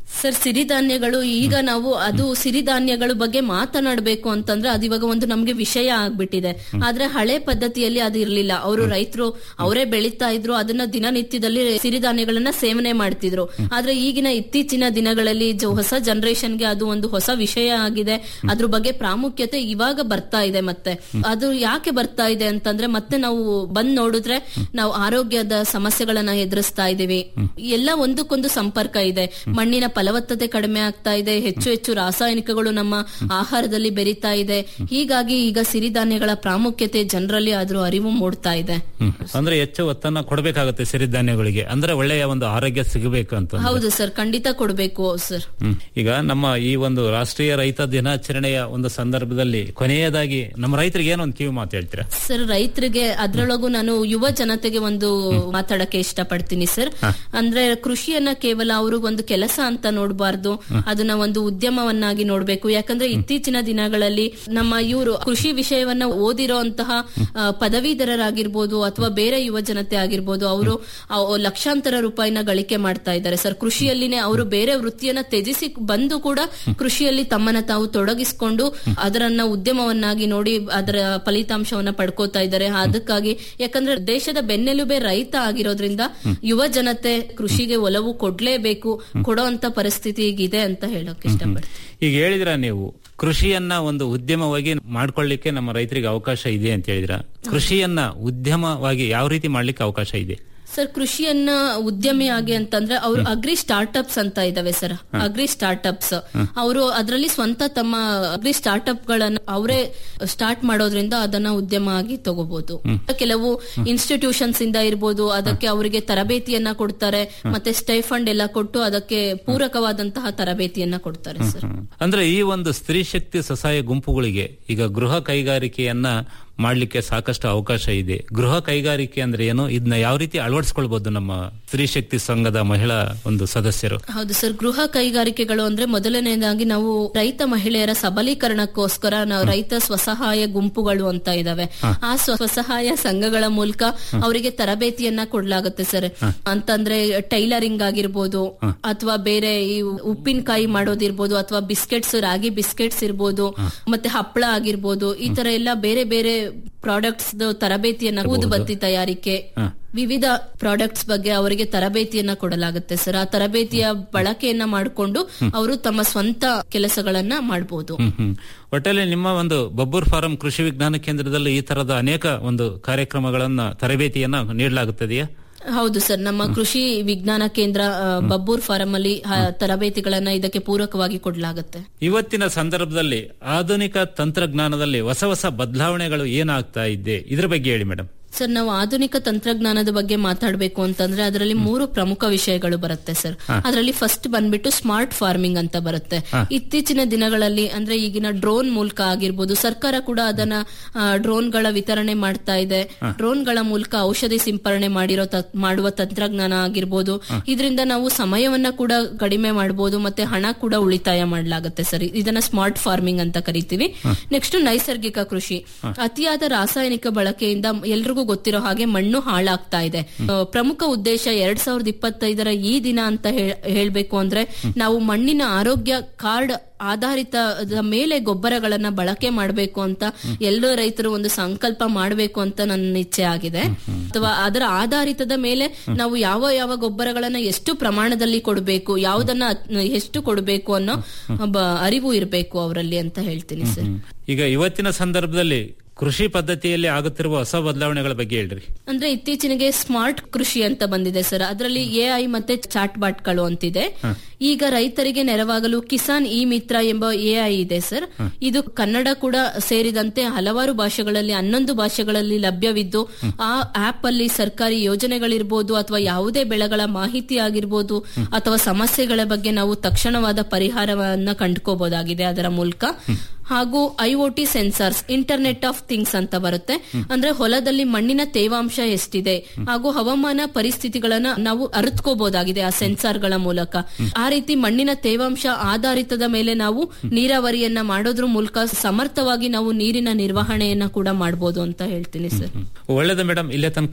ಸರ್ ಸಿರಿಧಾನ್ಯಗಳು ಈಗ ನಾವು ಅದು ಸಿರಿಧಾನ್ಯಗಳ ಬಗ್ಗೆ ಮಾತನಾಡಬೇಕು ಅಂತಂದ್ರೆ ಅದು ಇವಾಗ ಒಂದು ನಮ್ಗೆ ವಿಷಯ ಆಗ್ಬಿಟ್ಟಿದೆ ಆದ್ರೆ ಹಳೆ ಪದ್ಧತಿಯಲ್ಲಿ ಅದು ಇರ್ಲಿಲ್ಲ ಅವರು ರೈತರು ಅವರೇ ಬೆಳೀತಾ ಇದ್ರು ಅದನ್ನ ದಿನನಿತ್ಯದಲ್ಲಿ ಸಿರಿಧಾನ್ಯಗಳನ್ನ ಸೇವನೆ ಮಾಡ್ತಿದ್ರು ಆದ್ರೆ ಈಗಿನ ಇತ್ತೀಚಿನ ದಿನಗಳಲ್ಲಿ ಜ- ಹೊಸ ಜನರೇಷನ್ಗೆ ಅದು ಒಂದು ಹೊಸ ವಿಷಯ ಆಗಿದೆ ಅದ್ರ ಬಗ್ಗೆ ಪ್ರಾಮುಖ್ಯತೆ ಇವಾಗ ಬರ್ತಾ ಇದೆ ಮತ್ತೆ ಅದು ಯಾಕೆ ಬರ್ತಾ ಇದೆ ಅಂತಂದ್ರೆ ಮತ್ತೆ ನಾವು ಬಂದ್ ನೋಡಿದ್ರೆ ನಾವು ಆರೋಗ್ಯದ ಸಮಸ್ಯೆಗಳನ್ನ ಎದುರಿಸ್ತಾ ಇದೀವಿ ಎಲ್ಲ ಒಂದಕ್ಕೊಂದು ಸಂಪರ್ಕ ಇದೆ ಮಣ್ಣಿನ ಫಲವತ್ತತೆ ಕಡಿಮೆ ಆಗ್ತಾ ಇದೆ ಹೆಚ್ಚು ಹೆಚ್ಚು ರಾಸಾಯನಿಕಗಳು ನಮ್ಮ ಆಹಾರದಲ್ಲಿ ಬೆರೀತಾ ಇದೆ ಹೀಗಾಗಿ ಈಗ ಸಿರಿಧಾನ್ಯಗಳ ಪ್ರಾಮುಖ್ಯತೆ ಜನರಲ್ಲಿ ಅದ್ರ ಅರಿವು ಮೂಡ್ತಾ ಇದೆ ಅಂದ್ರೆ ಹೆಚ್ಚು ಒತ್ತನ್ನ ಕೊಡಬೇಕಾಗುತ್ತೆ ಸಿರಿಧಾನ್ಯಗಳಿಗೆ ಅಂದ್ರೆ ಒಳ್ಳೆಯ ಒಂದು ಆರೋಗ್ಯ ಸಿಗಬೇಕು ಅಂತ ಹೌದು ಸರ್ ಖಂಡಿತ ಕೊಡ್ಬೇಕು ಸರ್ ಹ್ಮ್. ಈಗ ನಮ್ಮ ಈ ಒಂದು ರಾಷ್ಟ್ರೀಯ ರೈತ ದಿನಾಚರಣೆಯ ಒಂದು ಸಂದರ್ಭದಲ್ಲಿ ಕೊನೆಯದಾಗಿ ನಮ್ಮ ರೈತರಿಗೆ ಏನೊಂದು ಕಿವಿ ಮಾತು ಹೇಳ್ತೀರಾ ಸರ್ ರೈತರಿಗೆ ಅದ್ರೊಳಗು ನಾನು ಯುವ ಜನತೆಗೆ ಒಂದು ಮಾತಾಡಕ್ಕೆ ಇಷ್ಟಪಡ್ತೀನಿ ಸರ್ ಅಂದ್ರೆ ಕೃಷಿಯನ್ನ ಕೇವಲ ಅವ್ರಿಗೊಂದು ಕೆಲಸ ಅಂತ ನೋಡಬಾರ್ದು ಅದನ್ನ ಒಂದು ಉದ್ಯಮವನ್ನಾಗಿ ನೋಡ್ಬೇಕು ಯಾಕಂದ್ರೆ ಇತ್ತೀಚಿನ ದಿನಗಳಲ್ಲಿ ನಮ್ಮ ಇವರು ಕೃಷಿ ವಿಷಯವನ್ನ ಓದಿರೋಂತಹ ಆ, ಪದವೀಧರರಾಗಿರ್ಬೋದು ಅಥವಾ ಬೇರೆ ಯುವ ಜನತೆ ಆಗಿರ್ಬೋದು ಅವರು ಲಕ್ಷಾಂತರ ರೂಪಾಯಿನ ಗಳಿಕೆ ಮಾಡ್ತಾ ಇದ್ದಾರೆ ಸರ್ ಕೃಷಿಯಲ್ಲಿನೇ ಅವರು ಬೇರೆ ವೃತ್ತಿಯನ್ನ ತ್ಯಜಿಸಿ ಬಂದು ಕೂಡ ಕೃಷಿಯಲ್ಲಿ ತಮ್ಮನ್ನ ತಾವು ತೊಡಗಿಸಿಕೊಂಡು ಅದರನ್ನ ಉದ್ಯಮವನ್ನಾಗಿ ನೋಡಿ ಅದರ ಫಲಿತಾಂಶವನ್ನ ಪಡ್ಕೋತಾ ಇದ್ದಾರೆ ಅದಕ್ಕಾಗಿ ಯಾಕಂದ್ರೆ ದೇಶದ ಬೆನ್ನೆಲುಬೆ ರೈತ ಆಗಿರೋದ್ರಿಂದ ಯುವ ಜನತೆ ಕೃಷಿಗೆ ಒಲವು ಕೊಡ್ಲೇಬೇಕು ಕೊಡೋಂತ ಪರಿಸ್ಥಿತಿ ಈಗಿದೆ ಅಂತ ಹೇಳಕ್ ಇಷ್ಟಪಡ್ತೀನಿ ಈಗ ಹೇಳಿದ್ರ ನೀವು ಕೃಷಿಯನ್ನ ಒಂದು ಉದ್ಯಮವಾಗಿ ಮಾಡ್ಕೊಳ್ಳಿಕ್ಕೆ ನಮ್ಮ ರೈತರಿಗೆ ಅವಕಾಶ ಇದೆ ಅಂತ ಹೇಳಿದ್ರ ಕೃಷಿಯನ್ನ ಉದ್ಯಮವಾಗಿ ಯಾವ ರೀತಿ ಮಾಡ್ಲಿಕ್ಕೆ ಅವಕಾಶ ಇದೆ ಸರ್ ಕೃಷಿಯನ್ನ ಉದ್ಯಮಿಯಾಗಿ ಅಂತಂದ್ರೆ ಅವರು ಅಗ್ರಿ ಸ್ಟಾರ್ಟ್ಅಪ್ಸ್ ಅಂತ ಇದಾವೆ ಸರ್ ಅಗ್ರಿ ಸ್ಟಾರ್ಟ್ಅಪ್ಸ್ ಅವರು ಅದರಲ್ಲಿ ಸ್ವಂತ ತಮ್ಮ ಅಗ್ರಿ ಸ್ಟಾರ್ಟ್ಅಪ್ ಗಳನ್ನ ಅವರೇ ಸ್ಟಾರ್ಟ್ ಮಾಡೋದ್ರಿಂದ ಅದನ್ನ ಉದ್ಯಮ ಆಗಿ ತಗೋಬಹುದು ಕೆಲವು ಇನ್ಸ್ಟಿಟ್ಯೂಷನ್ಸ್ ಇಂದ ಇರ್ಬೋದು ಅದಕ್ಕೆ ಅವರಿಗೆ ತರಬೇತಿಯನ್ನ ಕೊಡ್ತಾರೆ ಮತ್ತೆ ಸ್ಟೈಫಂಡ್ ಎಲ್ಲ ಕೊಟ್ಟು ಅದಕ್ಕೆ ಪೂರಕವಾದಂತಹ ತರಬೇತಿಯನ್ನ ಕೊಡ್ತಾರೆ ಸರ್ ಅಂದ್ರೆ ಈ ಒಂದು ಸ್ತ್ರೀ ಶಕ್ತಿ ಸ್ವಸಹಾಯ ಗುಂಪುಗಳಿಗೆ ಈಗ ಗೃಹ ಕೈಗಾರಿಕೆಯನ್ನ ಮಾಡ್ಲಿಕ್ಕೆ ಸಾಕಷ್ಟು ಅವಕಾಶ ಇದೆ ಗೃಹ ಕೈಗಾರಿಕೆ ಅಂದ್ರೆ ಏನು ಇದನ್ನ ಯಾವ ರೀತಿ ಅಳವಡಿಸ್ಕೊಳ್ಬಹುದು ನಮ್ಮ ಸ್ತ್ರೀ ಶಕ್ತಿ ಸಂಘದ ಮಹಿಳಾ ಒಂದು ಸದಸ್ಯರು ಹೌದು ಸರ್ ಗೃಹ ಕೈಗಾರಿಕೆಗಳು ಅಂದ್ರೆ ಮೊದಲನೇದಾಗಿ ನಾವು ರೈತ ಮಹಿಳೆಯರ ಸಬಲೀಕರಣಕ್ಕೋಸ್ಕರ ನಾವು ರೈತ ಸ್ವಸಹಾಯ ಗುಂಪುಗಳು ಅಂತ ಇದಾವೆ ಆ ಸ್ವ- ಸ್ವಸಹಾಯ ಸಂಘಗಳ ಮೂಲಕ ಅವರಿಗೆ ತರಬೇತಿಯನ್ನ ಕೊಡ್ಲಾಗುತ್ತೆ ಸರ್ ಅಂತಂದ್ರೆ ಟೈಲರಿಂಗ್ ಆಗಿರ್ಬೋದು ಅಥವಾ ಬೇರೆ ಈ ಉಪ್ಪಿನಕಾಯಿ ಮಾಡೋದಿರ್ಬೋದು ಅಥವಾ ಬಿಸ್ಕೆಟ್ಸ್ ರಾಗಿ ಬಿಸ್ಕೆಟ್ಸ್ ಇರ್ಬೋದು ಮತ್ತೆ ಹಪ್ಪಳ ಆಗಿರ್ಬೋದು ಈ ತರ ಎಲ್ಲ ಬೇರೆ ಬೇರೆ ಪ್ರಾಡಕ್ಟ್ಸ್ ತರಬೇತಿಯನ್ನ ಊದುಬತ್ತಿ ತಯಾರಿಕೆ ವಿವಿಧ ಪ್ರಾಡಕ್ಟ್ಸ್ ಬಗ್ಗೆ ಅವರಿಗೆ ತರಬೇತಿಯನ್ನ ಕೊಡಲಾಗುತ್ತೆ ಸರ್ ಆ ತರಬೇತಿಯ ಬಳಕೆಯನ್ನ ಮಾಡಿಕೊಂಡು ಅವರು ತಮ್ಮ ಸ್ವಂತ ಕೆಲಸಗಳನ್ನ ಮಾಡಬಹುದು ಹ್ಮ್ ಹ್ಮ್ ಒಟ್ಟಲ್ಲಿ ನಿಮ್ಮ ಒಂದು ಬಬ್ಬೂರ್ ಫಾರಂ ಕೃಷಿ ವಿಜ್ಞಾನ ಕೇಂದ್ರದಲ್ಲಿ ಈ ತರದ ಅನೇಕ ಒಂದು ಕಾರ್ಯಕ್ರಮಗಳನ್ನ ತರಬೇತಿಯನ್ನ ನೀಡಲಾಗುತ್ತದೆಯಾ ಹೌದು ಸರ್ ನಮ್ಮ ಕೃಷಿ ವಿಜ್ಞಾನ ಕೇಂದ್ರ ಆ, ಬಬ್ಬೂರ್ ಫಾರಂ ಅಲ್ಲಿ ಆ, ತರಬೇತಿಗಳನ್ನ ಇದಕ್ಕೆ ಪೂರಕವಾಗಿ ಕೊಡಲಾಗುತ್ತೆ ಇವತ್ತಿನ ಸಂದರ್ಭದಲ್ಲಿ ಆಧುನಿಕ ತಂತ್ರಜ್ಞಾನದಲ್ಲಿ ಹೊಸ ಹೊಸ ಬದಲಾವಣೆಗಳು ಏನಾಗ್ತಾ ಇದೆ ಇದ್ರ ಬಗ್ಗೆ ಹೇಳಿ ಮೇಡಮ್ ಸರ್ ನಾವು ಆಧುನಿಕ ತಂತ್ರಜ್ಞಾನದ ಬಗ್ಗೆ ಮಾತಾಡಬೇಕು ಅಂತಂದ್ರೆ ಅದರಲ್ಲಿ ಮೂರು ಪ್ರಮುಖ ವಿಷಯಗಳು ಬರುತ್ತೆ ಸರ್ ಅದರಲ್ಲಿ ಫಸ್ಟ್ ಬಂದ್ಬಿಟ್ಟು ಸ್ಮಾರ್ಟ್ ಫಾರ್ಮಿಂಗ್ ಅಂತ ಬರುತ್ತೆ ಇತ್ತೀಚಿನ ದಿನಗಳಲ್ಲಿ ಅಂದ್ರೆ ಈಗಿನ ಡ್ರೋನ್ ಮೂಲಕ ಆಗಿರ್ಬೋದು ಸರ್ಕಾರ ಕೂಡ ಅದನ್ನ ಡ್ರೋನ್ ಗಳ ವಿತರಣೆ ಮಾಡ್ತಾ ಇದೆ ಡ್ರೋನ್ ಗಳ ಮೂಲಕ ಔಷಧಿ ಸಿಂಪರಣೆ ಮಾಡಿರೋ ತ- ಮಾಡುವ ತಂತ್ರಜ್ಞಾನ ಆಗಿರ್ಬೋದು ಇದರಿಂದ ನಾವು ಸಮಯವನ್ನ ಕೂಡ ಕಡಿಮೆ ಮಾಡಬಹುದು ಮತ್ತೆ ಹಣ ಕೂಡ ಉಳಿತಾಯ ಮಾಡಲಾಗುತ್ತೆ ಸರ್ ಇದನ್ನ ಸ್ಮಾರ್ಟ್ ಫಾರ್ಮಿಂಗ್ ಅಂತ ಕರಿತೀವಿ ನೆಕ್ಸ್ಟ್ ನೈಸರ್ಗಿಕ ಕೃಷಿ ಅತಿಯಾದ ರಾಸಾಯನಿಕ ಬಳಕೆಯಿಂದ ಎಲ್ರಿಗೂ ಗೊತ್ತಿರೋ ಹಾಗೆ ಮಣ್ಣು ಹಾಳಾಗ್ತಾ ಇದೆ ಆ, ಪ್ರಮುಖ ಉದ್ದೇಶ ಎರಡ್ ಸಾವಿರದ ಇಪ್ಪತ್ತೈದರ ಈ ದಿನ ಅಂತ ಹೇಳ್- ಹೇಳ್ಬೇಕು ಅಂದ್ರೆ ನಾವು ಮಣ್ಣಿನ ಆರೋಗ್ಯ ಕಾರ್ಡ್ ಆಧಾರಿತದ ಮೇಲೆ ಗೊಬ್ಬರಗಳನ್ನ ಬಳಕೆ ಮಾಡಬೇಕು ಅಂತ ಎಲ್ಲೋ ರೈತರು ಒಂದು ಸಂಕಲ್ಪ ಮಾಡಬೇಕು ಅಂತ ನನ್ನ ಇಚ್ಛೆ ಆಗಿದೆ ಅಥವಾ ಅದರ ಆಧಾರಿತದ ಮೇಲೆ ನಾವು ಯಾವ ಯಾವ ಗೊಬ್ಬರಗಳನ್ನ ಎಷ್ಟು ಪ್ರಮಾಣದಲ್ಲಿ ಕೊಡಬೇಕು ಯಾವುದನ್ನ ಎಷ್ಟು ಕೊಡಬೇಕು ಅನ್ನೋ ಒಬ್ಬ ಅರಿವು ಇರಬೇಕು ಅವರಲ್ಲಿ ಅಂತ ಹೇಳ್ತೀನಿ ಸರ್ ಈಗ ಇವತ್ತಿನ ಸಂದರ್ಭದಲ್ಲಿ ಕೃಷಿ ಪದ್ಧತಿಯಲ್ಲಿ ಆಗುತ್ತಿರುವ ಹೊಸ ಬದಲಾವಣೆಗಳ ಬಗ್ಗೆ ಹೇಳ್ರಿ ಅಂದ್ರೆ ಇತ್ತೀಚೆಗೆ ಸ್ಮಾರ್ಟ್ ಕೃಷಿ ಅಂತ ಬಂದಿದೆ ಸರ್ ಅದರಲ್ಲಿ ಎಐ ಮತ್ತೆ ಚಾಟ್ ಬಾಟ್ಗಳು ಅಂತಿದೆ ಈಗ ರೈತರಿಗೆ ನೆರವಾಗಲು ಕಿಸಾನ್ ಇ ಮಿತ್ರ ಎಂಬ ಎಐ ಇದೆ ಸರ್ ಇದು ಕನ್ನಡ ಕೂಡ ಸೇರಿದಂತೆ ಹಲವಾರು ಭಾಷೆಗಳಲ್ಲಿ ಹನ್ನೊಂದು ಭಾಷೆಗಳಲ್ಲಿ ಲಭ್ಯವಿದ್ದು ಆ ಆಪ್ ಅಲ್ಲಿ ಸರ್ಕಾರಿ ಯೋಜನೆಗಳಿರ್ಬೋದು ಅಥವಾ ಯಾವುದೇ ಬೆಳೆಗಳ ಮಾಹಿತಿ ಆಗಿರ್ಬೋದು ಅಥವಾ ಸಮಸ್ಯೆಗಳ ಬಗ್ಗೆ ನಾವು ತಕ್ಷಣವಾದ ಪರಿಹಾರವನ್ನ ಕಂಡುಕೋಬಹುದಾಗಿದೆ ಅದರ ಮೂಲಕ ಹಾಗೂ IOT sensors internet of things ಅಂತ ಬರುತ್ತೆ ಅಂದ್ರೆ ಹೊಲದಲ್ಲಿ ಮಣ್ಣಿನ ತೇವಾಂಶ ಎಷ್ಟಿದೆ ಹಾಗೂ ಹವಾಮಾನ ಪರಿಸ್ಥಿತಿಗಳನ್ನ ನಾವು ಅರಿತ್ಕೋಬಹುದಾಗಿದೆ ಆ ಸೆನ್ಸಾರ್ಗಳ ಮೂಲಕ ಆ ರೀತಿ ಮಣ್ಣಿನ ತೇವಾಂಶ ಆಧಾರಿತದ ಮೇಲೆ ನಾವು ನೀರಾವರಿಯನ್ನ ಮಾಡೋದ್ರ ಮೂಲಕ ಸಮರ್ಥವಾಗಿ ನಾವು ನೀರಿನ ನಿರ್ವಹಣೆಯನ್ನ ಕೂಡ ಮಾಡಬಹುದು ಅಂತ ಹೇಳ್ತೀನಿ ಸರ್ ಒಳ್ಳೇದು ಮೇಡಮ್ ಇಲ್ಲೇ ತನಕ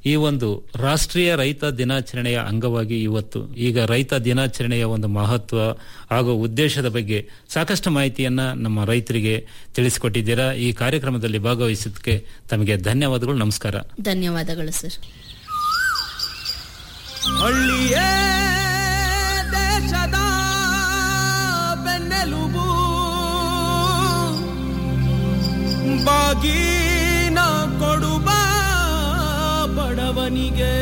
ಈ ಒಂದು ರಾಷ್ಟ್ರೀಯ ರೈತ ದಿನಾಚರಣೆಯ ಅಂಗವಾಗಿ ಇವತ್ತು ಈಗ ರೈತ ದಿನಾಚರಣೆಯ ಒಂದು ಮಹತ್ವ ಹಾಗೂ ಉದ್ದೇಶದ ಬಗ್ಗೆ ಸಾಕಷ್ಟು ಮಾಹಿತಿಯನ್ನ ನಮ್ಮ ರೈತರಿಗೆ ತಿಳಿಸಿಕೊಟ್ಟಿದ್ದೀರಾ ಈ ಕಾರ್ಯಕ್ರಮದಲ್ಲಿ ಭಾಗವಹಿಸಿದ್ದಕ್ಕೆ ತಮಗೆ ಧನ್ಯವಾದಗಳು ನಮಸ್ಕಾರ ಧನ್ಯವಾದಗಳು ಸರ್ ಹಳ್ಳಿಯೇ ದೇಶದ ಬೆನ್ನೆಲುಬು ಬಾಗಿನ ಕೊಡುವ ಬಡವನಿಗೆ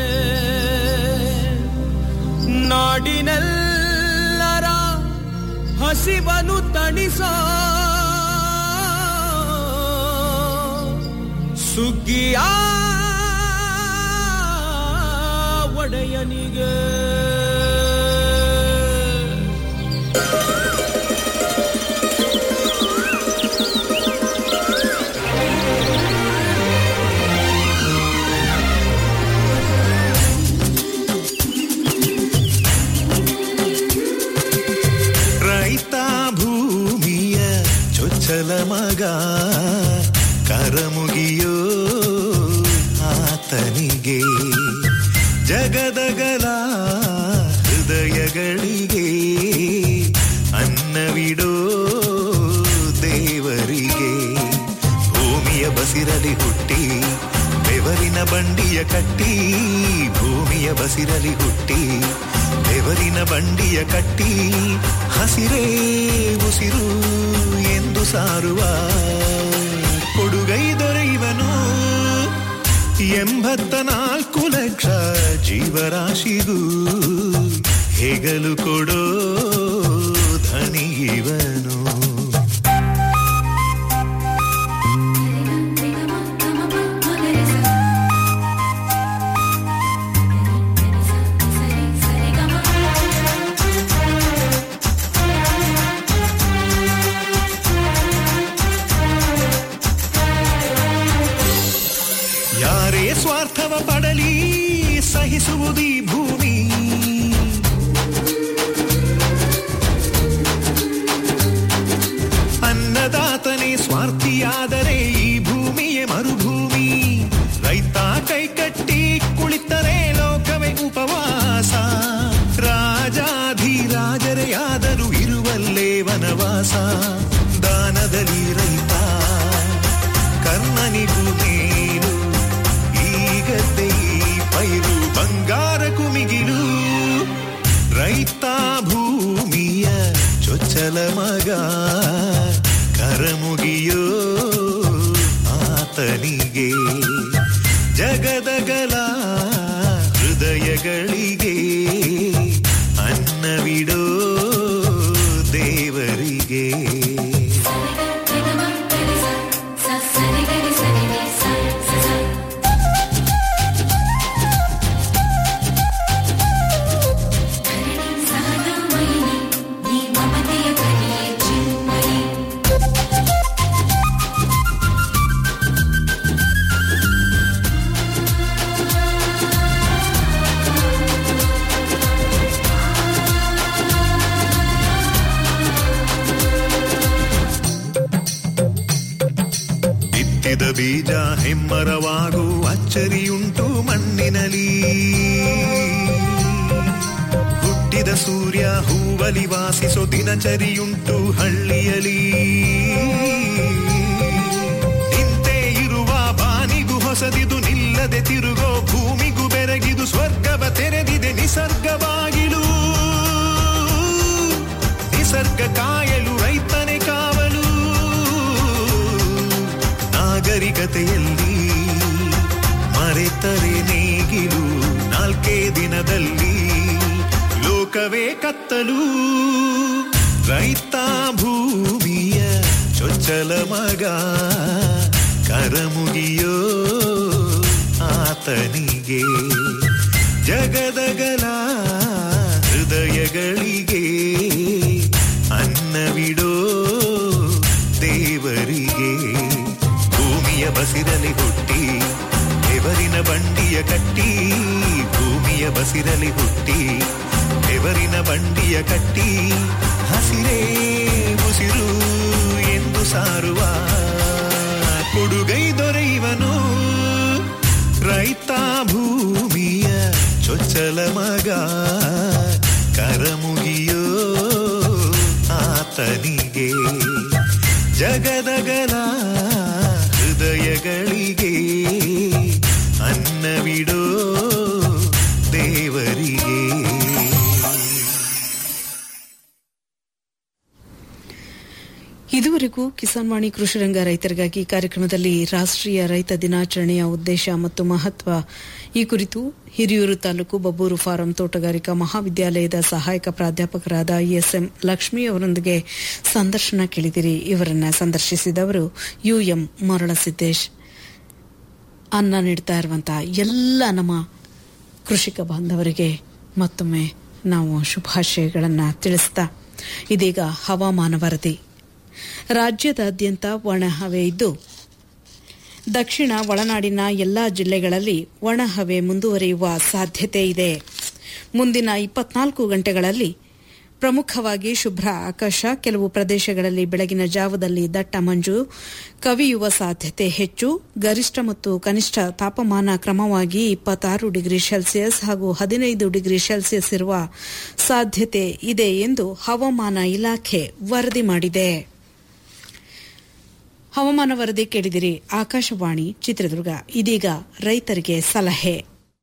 ನಾಡಿನೆಲ್ಲರ ಹಸಿವನು ತಣಿಸ ಸುಗ್ಗಿಯ ಒಡೆಯನಿಗೆ ರೈತ ಭೂಮಿಯ ಚೊಚ್ಚಲ ಮಗ ಕರಮುಗಿಯೋ ಆತನಿಗೆ ಜಗದಗಲ ಹೃದಯಗಳಿಗೆ ಅನ್ನವಿಡೋ ದೇವರಿಗೆ ಭೂಮಿಯ ಬಸಿರಲಿ ಹುಟ್ಟಿ ಬೆವರಿನ ಬಂಡಿಯ ಕಟ್ಟಿ ಭೂಮಿಯ ಬಸಿರಲಿ ಹುಟ್ಟಿ ಬೆವರಿನ ಬಂಡಿಯ ಕಟ್ಟಿ ಹಸಿರೇ ಉಸಿರು ಎಂದು ಸಾರುವ ಕೊಡುಗೈ ದೊರೆಯುವನು ಎಂಬತ್ತ ನಾಲ್ಕು ಲಕ್ಷ ಜೀವರಾಶಿಗೂ ಹೆಗಲು ಕೊಡೋ ಧನಿಯವನು ಯಾರೇ ಸ್ವಾರ್ಥವ ಪಡಲಿ ಸಹಿಸುವುದೀ ಭೂಮಿ ಅನ್ನದಾತನೇ ಸ್ವಾರ್ಥಿಯಾದರೆ ಈ ಭೂಮಿಯೇ ಮರುಭೂಮಿ ರೈತ ಕೈಕಟ್ಟಿ ಕುಳಿತರೆ ಲೋಕವೇ ಉಪವಾಸ ರಾಜಾಧಿರಾಜರೇ ಆದರೂ ಇರುವಲ್ಲೇ ವನವಾಸ ದಾನದಲ್ಲಿ ರೈತ ಕರ್ಣನಿಗೂ ನೀನು ಈಗದ್ದೇ ಈ ಪೈರು ಬಂಗಾರ ಕುಮಿಗಿಲು ರೈತ ಭೂಮಿಯ ಚೊಚ್ಚಲ ಮಗ ಕರಮುಗಿಯೋ ಆತನಿಗೆ ಜಗದಗಲ ಹೃದಯಗಳಿಗೆ ಅನ್ನವಿಡೋ ದೇವರಿಗೆ ಬಿತ್ತಿದ ಬೀಜ ಹೆಮ್ಮರವಾಗು ಅಚ್ಚರಿಯುಂಟು ಮಣ್ಣಿನಲಿ ಹುಟ್ಟಿದ ಸೂರ್ಯ ಹೂವಲಿ ವಾಸಿಸೋ ದಿನಚರಿಯುಂಟು ಹಳ್ಳಿಯಲಿ ನಿಂತೇ ಇರುವ ಬಾನಿಗೂ ಹೊಸದಿದು ನಿಲ್ಲದೆ ತಿರುಗೋ ಭೂಮಿಗೂ ಬೆರಗಿದು ಸ್ವರ್ಗವ ತೆರೆದಿದೆ ನಿಸರ್ಗವಾಗಿಲು ನಿಸರ್ಗ ಕಾಯಲು ರೈತನೇ ಕಾವಲು ನಾಗರಿಕತೆಯಲ್ಲಿ ಮರೆತರೆ ನೇಗಿಲು ನಾಲ್ಕೇ ದಿನದಲ್ಲಿ ಲೋಕವೇ ಕತ್ತಲು ರೈತ ಭೂಮಿಯ ಚೊಚ್ಚಲ ಮಗ ಕರಮುಗಿಯೋ ಆತನಿಗೆ ಜಗದಗಲ ಹೃದಯಗಳಿಗೆ ಅನ್ನವಿಡೋ ದೇವರಿಗೆ ಭೂಮಿಯ ಬಸಿರಲಿ ಹುಟ್ಟಿ ಬೆವರಿನ ಬಂಡಿಯ ಕಟ್ಟಿ ಭೂಮಿಯ ಬಸಿರಲಿ ಹುಟ್ಟಿ ಬೆವರಿನ ಬಂಡಿಯ ಕಟ್ಟಿ ಹಸಿರೇ ಉಸಿರು ಎಂದು ಸಾರುವ ಕೊಡುಗೈ ದೊರೆಯುವನು ರೈತ ಭೂ ಚಂಚಲ ಮಗ ಕರಮುಗಿಯೋ ಆತನಿಗೆ ಜಗದಗಲ ಹೃದಯಗಳಿಗೆ ಅನ್ನವಿಡೋ ದೇವರಿಗೆ ಇದುವರೆಗೂ ಕಿಸಾನ್ ವಾಣಿ ಕೃಷಿ ರಂಗ ರೈತರಿಗಾಗಿ ಕಾರ್ಯಕ್ರಮದಲ್ಲಿ ರಾಷ್ಟ್ರೀಯ ರೈತ ದಿನಾಚರಣೆಯ ಉದ್ದೇಶ ಮತ್ತು ಮಹತ್ವ ಈ ಕುರಿತು ಹಿರಿಯೂರು ತಾಲೂಕು ಬಬ್ಬೂರು ಫಾರಂ ತೋಟಗಾರಿಕಾ ಮಹಾವಿದ್ಯಾಲಯದ ಸಹಾಯಕ ಪ್ರಾಧ್ಯಾಪಕರಾದ ಎಸ್ಎಂ ಲಕ್ಷ್ಮಿ ಅವರೊಂದಿಗೆ ಸಂದರ್ಶನ ಕೇಳಿದಿರಿ ಇವರನ್ನ ಸಂದರ್ಶಿಸಿದವರು ಯುಎಂ ಮರಳಸಿದ್ದೇಶ್ ಅನ್ನ ನೀಡ್ತಾ ಇರುವಂತಹ ಎಲ್ಲ ನಮ್ಮ ಕೃಷಿಕ ಬಾಂಧವರಿಗೆ ಮತ್ತೊಮ್ಮೆ ನಾವು ಶುಭಾಶಯಗಳನ್ನು ತಿಳಿಸ್ತಾ ಇದೀಗ ಹವಾಮಾನ ವರದಿ ರಾಜ್ಯದಾದ್ಯಂತ ಒಣಹವೆ ಇದ್ದು ದಕ್ಷಿಣ ಒಳನಾಡಿನ ಎಲ್ಲಾ ಜಿಲ್ಲೆಗಳಲ್ಲಿ ಒಣಹವೆ ಮುಂದುವರಿಯುವ ಸಾಧ್ಯತೆ ಇದೆ ಮುಂದಿನ ಇಪ್ಪತ್ನಾಲ್ಕು ಗಂಟೆಗಳಲ್ಲಿ ಪ್ರಮುಖವಾಗಿ ಶುಭ್ರ ಆಕಾಶ ಕೆಲವು ಪ್ರದೇಶಗಳಲ್ಲಿ ಬೆಳಗಿನ ಜಾವದಲ್ಲಿ ದಟ್ಟ ಮಂಜು ಕವಿಯುವ ಸಾಧ್ಯತೆ ಹೆಚ್ಚು ಗರಿಷ್ಠ ಮತ್ತು ಕನಿಷ್ಠ ತಾಪಮಾನ ಕ್ರಮವಾಗಿ ಇಪ್ಪತ್ತಾರು ಡಿಗ್ರಿ ಸೆಲ್ಸಿಯಸ್ ಹಾಗೂ ಹದಿನೈದು ಡಿಗ್ರಿ ಸೆಲ್ಸಿಯಸ್ ಇರುವ ಸಾಧ್ಯತೆ ಇದೆ ಎಂದು ಹವಾಮಾನ ಇಲಾಖೆ ವರದಿ ಮಾಡಿದೆ ಹವಾಮಾನ ವರದಿ ಕೇಳಿದಿರಿ ಆಕಾಶವಾಣಿ ಚಿತ್ರದುರ್ಗ ಇದೀಗ ರೈತರಿಗೆ ಸಲಹೆ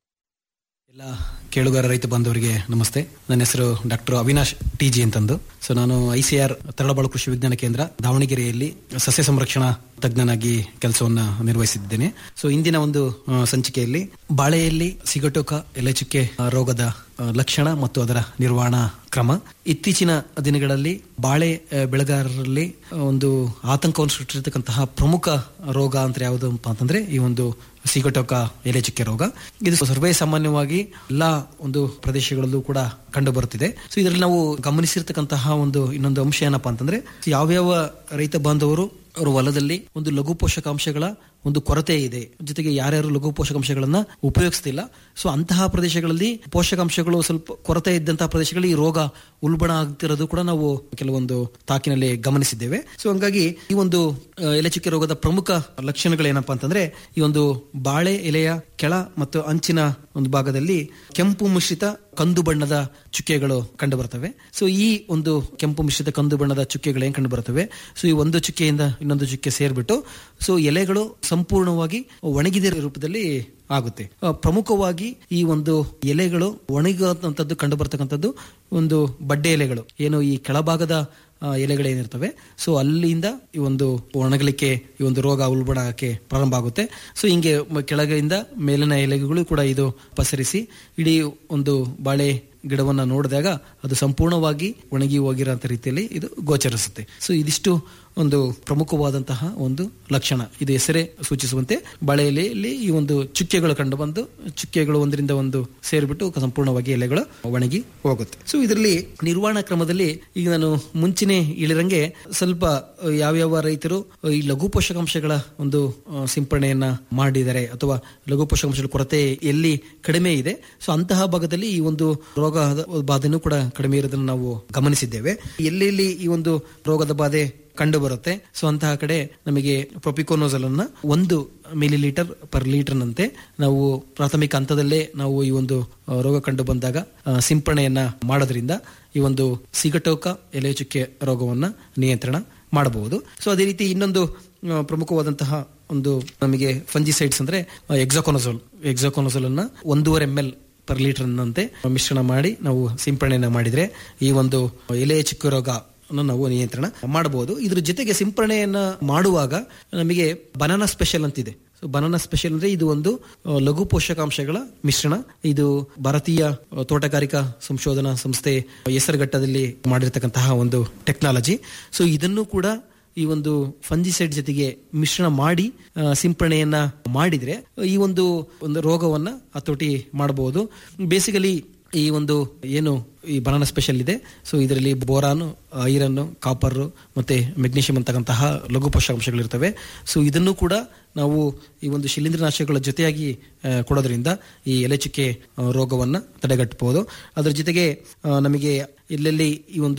ಎಲ್ಲ ಕೇಳುಗರ ರೈತ ಬಾಂಧವರಿಗೆ ನಮಸ್ತೆ ನನ್ನ ಹೆಸರು ಡಾಕ್ಟರ್ ಅವಿನಾಶ್ ಟಿಜಿ ಅಂತಂದು ಸೊ ನಾನು ಐಸಿಆರ್ ತರಳಬಾಳು ಕೃಷಿ ವಿಜ್ಞಾನ ಕೇಂದ್ರ ದಾವಣಗೆರೆಯಲ್ಲಿ ಸಸ್ಯ ಸಂರಕ್ಷಣಾ ತಜ್ಞನಾಗಿ ಕೆಲಸವನ್ನ ನಿರ್ವಹಿಸಿದ್ದೇನೆ ಸೊ ಇಂದಿನ ಒಂದು ಆ, ಸಂಚಿಕೆಯಲ್ಲಿ ಬಾಳೆಯಲ್ಲಿ ಸಿಗಟೋಕ ಎಲೆಚುಕ್ಕೆ ಆ, ರೋಗದ ಆ, ಲಕ್ಷಣ ಮತ್ತು ಅದರ ನಿರ್ವಹಣಾ ಕ್ರಮ ಇತ್ತೀಚಿನ ದಿನಗಳಲ್ಲಿ ಬಾಳೆ ಆ, ಬೆಳೆಗಾರರಲ್ಲಿ ಆ, ಒಂದು ಆತಂಕವನ್ನು ಸೃಷ್ಟಿಸಿರ್ತಕ್ಕಂತಹ ಪ್ರಮುಖ ರೋಗ ಅಂತ ಯಾವುದು ಅಂತಂದ್ರೆ ಈ ಒಂದು ಸಿಗಟೋಕ ಎಲೆ ಚುಕ್ಕೆ ರೋಗ ಇದು ಸರ್ವೇ ಸಾಮಾನ್ಯವಾಗಿ ಎಲ್ಲಾ ಒಂದು ಪ್ರದೇಶಗಳಲ್ಲೂ ಕೂಡ ಕಂಡು ಬರುತ್ತಿದೆ ಸೊ ಇದರಲ್ಲಿ ನಾವು ಗಮನಿಸಿರ್ತಕ್ಕಂತಹ ಒಂದು ಇನ್ನೊಂದು ಅಂಶ ಏನಪ್ಪಾ ಅಂತಂದ್ರೆ ಯಾವ್ಯಾವ ರೈತ ಬಾಂಧವರು ಅವರ ಹೊಲದಲ್ಲಿ ಒಂದು ಲಘು ಪೋಷಕಾಂಶಗಳ ಒಂದು ಕೊರತೆ ಇದೆ ಜೊತೆಗೆ ಯಾರ್ಯಾರು ಲಘು ಪೋಷಕಾಂಶಗಳನ್ನ ಉಪಯೋಗಿಸ್ತಿಲ್ಲ ಸೊ ಅಂತಹ ಪ್ರದೇಶಗಳಲ್ಲಿ ಪೋಷಕಾಂಶಗಳು ಸ್ವಲ್ಪ ಕೊರತೆ ಇದ್ದಂತಹ ಪ್ರದೇಶಗಳಲ್ಲಿ ಈ ರೋಗ ಉಲ್ಬಣ ಆಗ್ತಿರೋದು ಕೂಡ ನಾವು ಕೆಲವೊಂದು ತಾಕಿನಲ್ಲಿ ಗಮನಿಸಿದ್ದೇವೆ ಸೊ ಹಂಗಾಗಿ ಈ ಒಂದು ಆ, ಎಲೆಚುಕ್ಕೆ ರೋಗದ ಪ್ರಮುಖ ಲಕ್ಷಣಗಳೇನಪ್ಪಾ ಅಂತಂದ್ರೆ ಈ ಒಂದು ಬಾಳೆ ಎಲೆಯ ಕೆಳ ಮತ್ತು ಅಂಚಿನ ಒಂದು ಭಾಗದಲ್ಲಿ ಕೆಂಪು ಮಿಶ್ರಿತ ಕಂದು ಬಣ್ಣದ ಚುಕ್ಕೆಗಳು ಕಂಡು ಬರ್ತವೆ ಸೊ ಈ ಒಂದು ಕೆಂಪು ಮಿಶ್ರಿತ ಕಂದು ಬಣ್ಣದ ಚುಕ್ಕೆಗಳು ಏನ್ ಕಂಡು ಬರ್ತವೆ ಸೊ ಈ ಒಂದು ಚುಕ್ಕೆಯಿಂದ ಇನ್ನೊಂದು ಚುಕ್ಕೆ ಸೇರ್ಬಿಟ್ಟು ಸೊ ಎಲೆಗಳು ಸಂಪೂರ್ಣವಾಗಿ ಒಣಗಿದ ರೂಪದಲ್ಲಿ ಆಗುತ್ತೆ ಆ, ಪ್ರಮುಖವಾಗಿ ಈ ಒಂದು ಎಲೆಗಳು ಒಣಗುವಂತದ್ದು ಕಂಡು ಬರ್ತಕ್ಕಂಥದ್ದು ಒಂದು ಬಡ್ಡೆ ಎಲೆಗಳು ಏನು ಈ ಕೆಳಭಾಗದ ಆ, ಎಲೆಗಳೇನಿರ್ತವೆ ಸೊ ಅಲ್ಲಿಂದ ಈ ಒಂದು ಒಣಗಲಿಕ್ಕೆ ಈ ಒಂದು ರೋಗ ಉಲ್ಬಣ ಆಗಕ್ಕೆ ಪ್ರಾರಂಭ ಆಗುತ್ತೆ ಸೊ ಹಿಂಗೆ ಮ- ಕೆಳಗಿಂದ ಮೇಲಿನ ಎಲೆಗಳು ಕೂಡ ಇದು ಪಸರಿಸಿ ಇಡೀ ಒಂದು ಬಾಳೆ ಗಿಡವನ್ನ ನೋಡಿದಾಗ ಅದು ಸಂಪೂರ್ಣವಾಗಿ ಒಣಗಿ ಹೋಗಿರೋಂಥ ರೀತಿಯಲ್ಲಿ ಇದು ಗೋಚರಿಸುತ್ತೆ ಸೊ ಇದಿಷ್ಟು ಒಂದು ಪ್ರಮುಖವಾದಂತಹ ಒಂದು ಲಕ್ಷಣ ಇದು ಹೆಸರೇ ಸೂಚಿಸುವಂತೆ ಬಾಳೆಯಲ್ಲಿ ಈ ಒಂದು ಚುಕ್ಕೆಗಳು ಕಂಡು ಬಂದು ಚುಕ್ಕೆಗಳು ಒಂದರಿಂದ ಒಂದು ಸೇರಿಬಿಟ್ಟು ಸಂಪೂರ್ಣವಾಗಿ ಎಲೆಗಳು ಒಣಗಿ ಹೋಗುತ್ತೆ ಸೊ ಇದರಲ್ಲಿ ನಿರ್ವಹಣಾ ಕ್ರಮದಲ್ಲಿ ಈಗ ನಾನು ಮುಂಚಿನ ಇಳಿರಂಗೆ ಸ್ವಲ್ಪ ಅಹ್, ಯಾವ್ಯಾವ ರೈತರು ಅಹ್, ಈ ಲಘು ಪೋಷಕಾಂಶಗಳ ಒಂದು ಅಹ್, ಸಿಂಪರಣೆಯನ್ನ ಮಾಡಿದ್ದಾರೆ ಅಥವಾ ಲಘು ಪೋಷಕಾಂಶಗಳ ಕೊರತೆ ಎಲ್ಲಿ ಕಡಿಮೆ ಇದೆ ಸೊ ಅಂತಹ ಭಾಗದಲ್ಲಿ ಈ ಒಂದು ರೋಗದ ಬಾಧೆನೂ ಕೂಡ ಕಡಿಮೆ ಇರೋದನ್ನು ನಾವು ಗಮನಿಸಿದ್ದೇವೆ ಎಲ್ಲೆಲ್ಲಿ ಈ ಒಂದು ರೋಗದ ಬಾಧೆ ಕಂಡು ಬರುತ್ತೆ ಸೊ ಅಂತಹ ಕಡೆ ನಮಗೆ ಪ್ರೊಪಿಕೋನೋಸಲ್ ಅನ್ನ ಒಂದು ಮಿಲಿ ಲೀಟರ್ ಪರ್ ಲೀಟರ್ ನಂತೆ ನಾವು ಪ್ರಾಥಮಿಕ ಹಂತದಲ್ಲೇ ನಾವು ಈ ಒಂದು ಆ, ರೋಗ ಕಂಡು ಬಂದಾಗ ಆ, ಸಿಂಪರಣೆಯನ್ನ ಮಾಡೋದ್ರಿಂದ ಈ ಒಂದು ಸಿಗಟೋಕ ಎಲೆ ಚುಕ್ಕೆ ರೋಗವನ್ನ ನಿಯಂತ್ರಣ ಮಾಡಬಹುದು ಸೊ ಅದೇ ರೀತಿ ಇನ್ನೊಂದು ಆ, ಪ್ರಮುಖವಾದಂತಹ ಒಂದು ನಮಗೆ ಫಂಜಿಸೈಡ್ಸ್ ಅಂದ್ರೆ ಎಕ್ಸಾಕೋನೋಸೋಲ್ ಎಕ್ಸಾಕೋನೋಸೋಲ್ ಅನ್ನ ಒಂದೂವರೆ ಎಂ ಎಲ್ ಪರ್ ಲೀಟರ್ ನಂತೆ ಮಿಶ್ರಣ ಮಾಡಿ ನಾವು ಸಿಂಪರಣೆಯನ್ನ ಮಾಡಿದ್ರೆ ಈ ಒಂದು ಎಲೆ ಚುಕ್ಕೆ ರೋಗ ನಾವು ನಿಯಂತ್ರಣ ಮಾಡಬಹುದು ಇದ್ರ ಜೊತೆಗೆ ಸಿಂಪರಣೆಯನ್ನ ಮಾಡುವಾಗ ನಮಗೆ ಬನಾನಾ ಸ್ಪೆಷಲ್ ಅಂತಿದೆ ಸೊ ಬನಾನಾ ಸ್ಪೆಷಲ್ ಅಂದ್ರೆ ಇದು ಒಂದು ಆ, ಲಘು ಪೋಷಕಾಂಶಗಳ ಮಿಶ್ರಣ ಇದು ಭಾರತೀಯ ಆ, ತೋಟಗಾರಿಕಾ ಸಂಶೋಧನಾ ಸಂಸ್ಥೆ ಹೆಸರುಘಟ್ಟದಲ್ಲಿ ಮಾಡಿರ್ತಕ್ಕಂತಹ ಒಂದು ಟೆಕ್ನಾಲಜಿ ಸೊ ಇದನ್ನು ಕೂಡ ಈ ಒಂದು ಫಂಜಿಸೈಡ್ ಜೊತೆಗೆ ಮಿಶ್ರಣ ಮಾಡಿ ಆ, ಸಿಂಪರಣೆಯನ್ನ ಮಾಡಿದ್ರೆ ಈ ಒಂದು ಒಂದು ರೋಗವನ್ನ ಹತೋಟಿ ಮಾಡಬಹುದು ಬೇಸಿಕಲಿ ಈ ಒಂದು ಏನು ಈ ಬನಾನಾ ಸ್ಪೆಷಲ್ ಇದೆ ಸೊ ಇದರಲ್ಲಿ ಬೋರಾನ್ ಐರನ್ ಕಾಪರ್ ಮತ್ತೆ ಮೆಗ್ನೀಷಿಯಂ ಅಂತಕ್ಕಂತಹ ಲಘು ಪೋಷಕಾಂಶಗಳಿರ್ತವೆ ಸೊ ಇದನ್ನು ಕೂಡ ನಾವು ಈ ಒಂದು ಶಿಲೀಂಧ್ರನಾಶಕಗಳ ಜೊತೆಯಾಗಿ ಆ, ಕೊಡೋದ್ರಿಂದ ಈ ಎಲೆಚುಕ್ಕೆ ಆ, ರೋಗವನ್ನ ತಡೆಗಟ್ಟಬಹುದು ಅದರ ಜೊತೆಗೆ ಆ, ನಮಗೆ ಎಲ್ಲೆಲ್ಲಿ ಈ ಒಂದು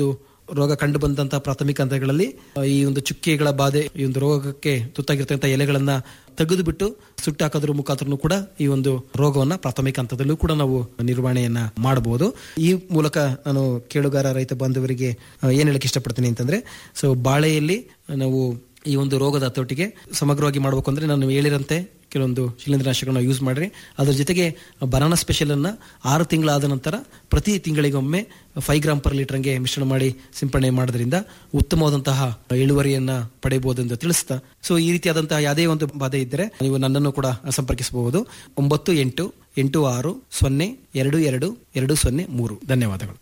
ರೋಗ ಕಂಡು ಬಂದಂತಹ ಪ್ರಾಥಮಿಕ ಹಂತಗಳಲ್ಲಿ ಆ, ಈ ಒಂದು ಚುಕ್ಕೆಗಳ ಬಾಧೆ ಈ ಒಂದು ರೋಗಕ್ಕೆ ತುತ್ತಾಗಿರ್ತಕ್ಕಂಥ ಎಲೆಗಳನ್ನ ತೆಗೆದು ಬಿಟ್ಟು ಸುಟ್ಟು ಹಾಕೋದ್ರ ಮುಖಾಂತರ ಕೂಡ ಈ ಒಂದು ರೋಗವನ್ನ ಪ್ರಾಥಮಿಕ ಹಂತದಲ್ಲೂ ಕೂಡ ನಾವು ನಿರ್ವಹಣೆಯನ್ನ ಮಾಡಬಹುದು ಈ ಮೂಲಕ ನಾನು ಕೇಳುಗಾರ ರೈತ ಬಾಂಧವರಿಗೆ ಆ, ಏನ್ ಹೇಳಕ್ ಇಷ್ಟಪಡ್ತೀನಿ ಅಂತಂದ್ರೆ ಸೊ ಬಾಳೆಯಲ್ಲಿ ನಾವು ಈ ಒಂದು ರೋಗದ ಹತೋಟಿಗೆ ಸಮಗ್ರವಾಗಿ ಮಾಡಬೇಕು ಅಂದ್ರೆ ನಾನು ಹೇಳಿರಂತೆ ಕೆಲವೊಂದು ಶಿಲೀಂಧ್ರನಾಶಕಗಳನ್ನ ಯೂಸ್ ಮಾಡ್ರಿ ಅದ್ರ ಜೊತೆಗೆ ಬನಾನಾ ಸ್ಪೆಷಲ್ ಅನ್ನ ಆರು ತಿಂಗಳಾದ ನಂತರ ಪ್ರತಿ ತಿಂಗಳಿಗೊಮ್ಮೆ ಫೈವ್ ಗ್ರಾಮ್ ಪರ್ ಲೀಟರ್ಗೆ ಮಿಶ್ರಣ ಮಾಡಿ ಸಿಂಪಡಣೆ ಮಾಡೋದ್ರಿಂದ ಉತ್ತಮವಾದಂತಹ ಇಳುವರಿಯನ್ನ ಪಡೆಯಬಹುದು ಎಂದು ತಿಳಿಸ್ತಾ ಸೊ ಈ ರೀತಿಯಾದಂತಹ ಯಾವುದೇ ಒಂದು ಬಾಧೆ ಇದ್ದರೆ ನೀವು ನನ್ನನ್ನು ಕೂಡ ಸಂಪರ್ಕಿಸಬಹುದು ಒಂಬತ್ತು ಎಂಟು ಎಂಟು ಆರು ಸೊನ್ನೆ ಎರಡು ಎರಡು ಎರಡು ಸೊನ್ನೆ ಮೂರು ಧನ್ಯವಾದಗಳು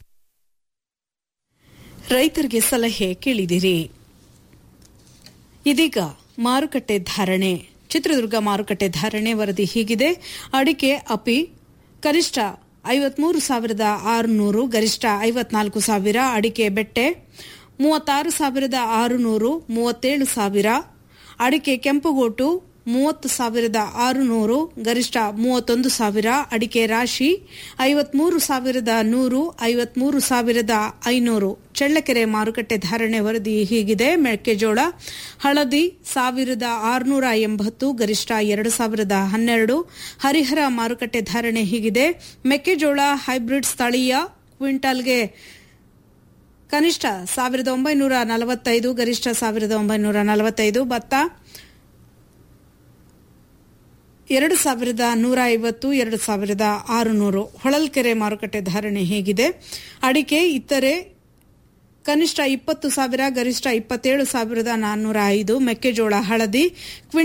ರೈತರಿಗೆ ಸಲಹೆ ಕೇಳಿದಿರಿ ಇದೀಗ ಮಾರುಕಟ್ಟೆ ಧಾರಣೆ ಚಿತ್ರದುರ್ಗ ಮಾರುಕಟ್ಟೆ ಧಾರಣೆ ವರದಿ ಹೀಗಿದೆ ಅಡಿಕೆ ಅಪಿ ಕನಿಷ್ಠ ಐವತ್ಮೂರು ಸಾವಿರದ ಆರುನೂರು ಗರಿಷ್ಠ ಐವತ್ನಾಲ್ಕು ಸಾವಿರ ಅಡಿಕೆ ಬೆಟ್ಟೆ ಮೂವತ್ತಾರು ಸಾವಿರದ ಆರುನೂರು ಮೂವತ್ತೇಳು ಸಾವಿರ ಅಡಿಕೆ ಕೆಂಪುಗೋಟು ಮೂವತ್ತು ಸಾವಿರದ ಆರುನೂರು ಗರಿಷ್ಠ ಮೂವತ್ತೊಂದು ಸಾವಿರ ಅಡಿಕೆ ರಾಶಿ ಐವತ್ಮೂರು ಸಾವಿರದ ನೂರು ಐವತ್ಮೂರು ಸಾವಿರದ ಐನೂರು ಚಳ್ಳಕೆರೆ ಮಾರುಕಟ್ಟೆ ಧಾರಣೆ ವರದಿ ಹೀಗಿದೆ ಮೆಕ್ಕೆಜೋಳ ಹಳದಿ ಸಾವಿರದ ಆರುನೂರ ಎಂಬತ್ತು ಗರಿಷ್ಠ ಎರಡು ಸಾವಿರದ ಹನ್ನೆರಡು ಹರಿಹರ ಮಾರುಕಟ್ಟೆ ಧಾರಣೆ ಹೀಗಿದೆ ಮೆಕ್ಕೆಜೋಳ ಹೈಬ್ರಿಡ್ ಸ್ಥಳೀಯ ಕ್ವಿಂಟಲ್ಗೆ ಕನಿಷ್ಠ ಸಾವಿರದ ಒಂಬೈನೂರ ನಲವತ್ತೈದು ಗರಿಷ್ಠ ಸಾವಿರದ ಒಂಬೈನೂರ ನಲವತ್ತೈದು ಭತ್ತ ಎರಡು ಸಾವಿರದ ನೂರ ಐವತ್ತು ಎರಡು ಸಾವಿರದ ಆರುನೂರು ಹೊಳಲ್ಕೆರೆ ಮಾರುಕಟ್ಟೆ ಧಾರಣೆ ಹೇಗಿದೆ ಅಡಿಕೆ ಇತರೆ ಕನಿಷ್ಠ ಇಪ್ಪತ್ತು ಸಾವಿರ ಗರಿಷ್ಠ ಇಪ್ಪತ್ತೇಳು ಸಾವಿರದ ನಾನ್ನೂರ ಐದು ಮೆಕ್ಕೆಜೋಳ ಹಳದಿ ಕ್ವಿಂಟಲ್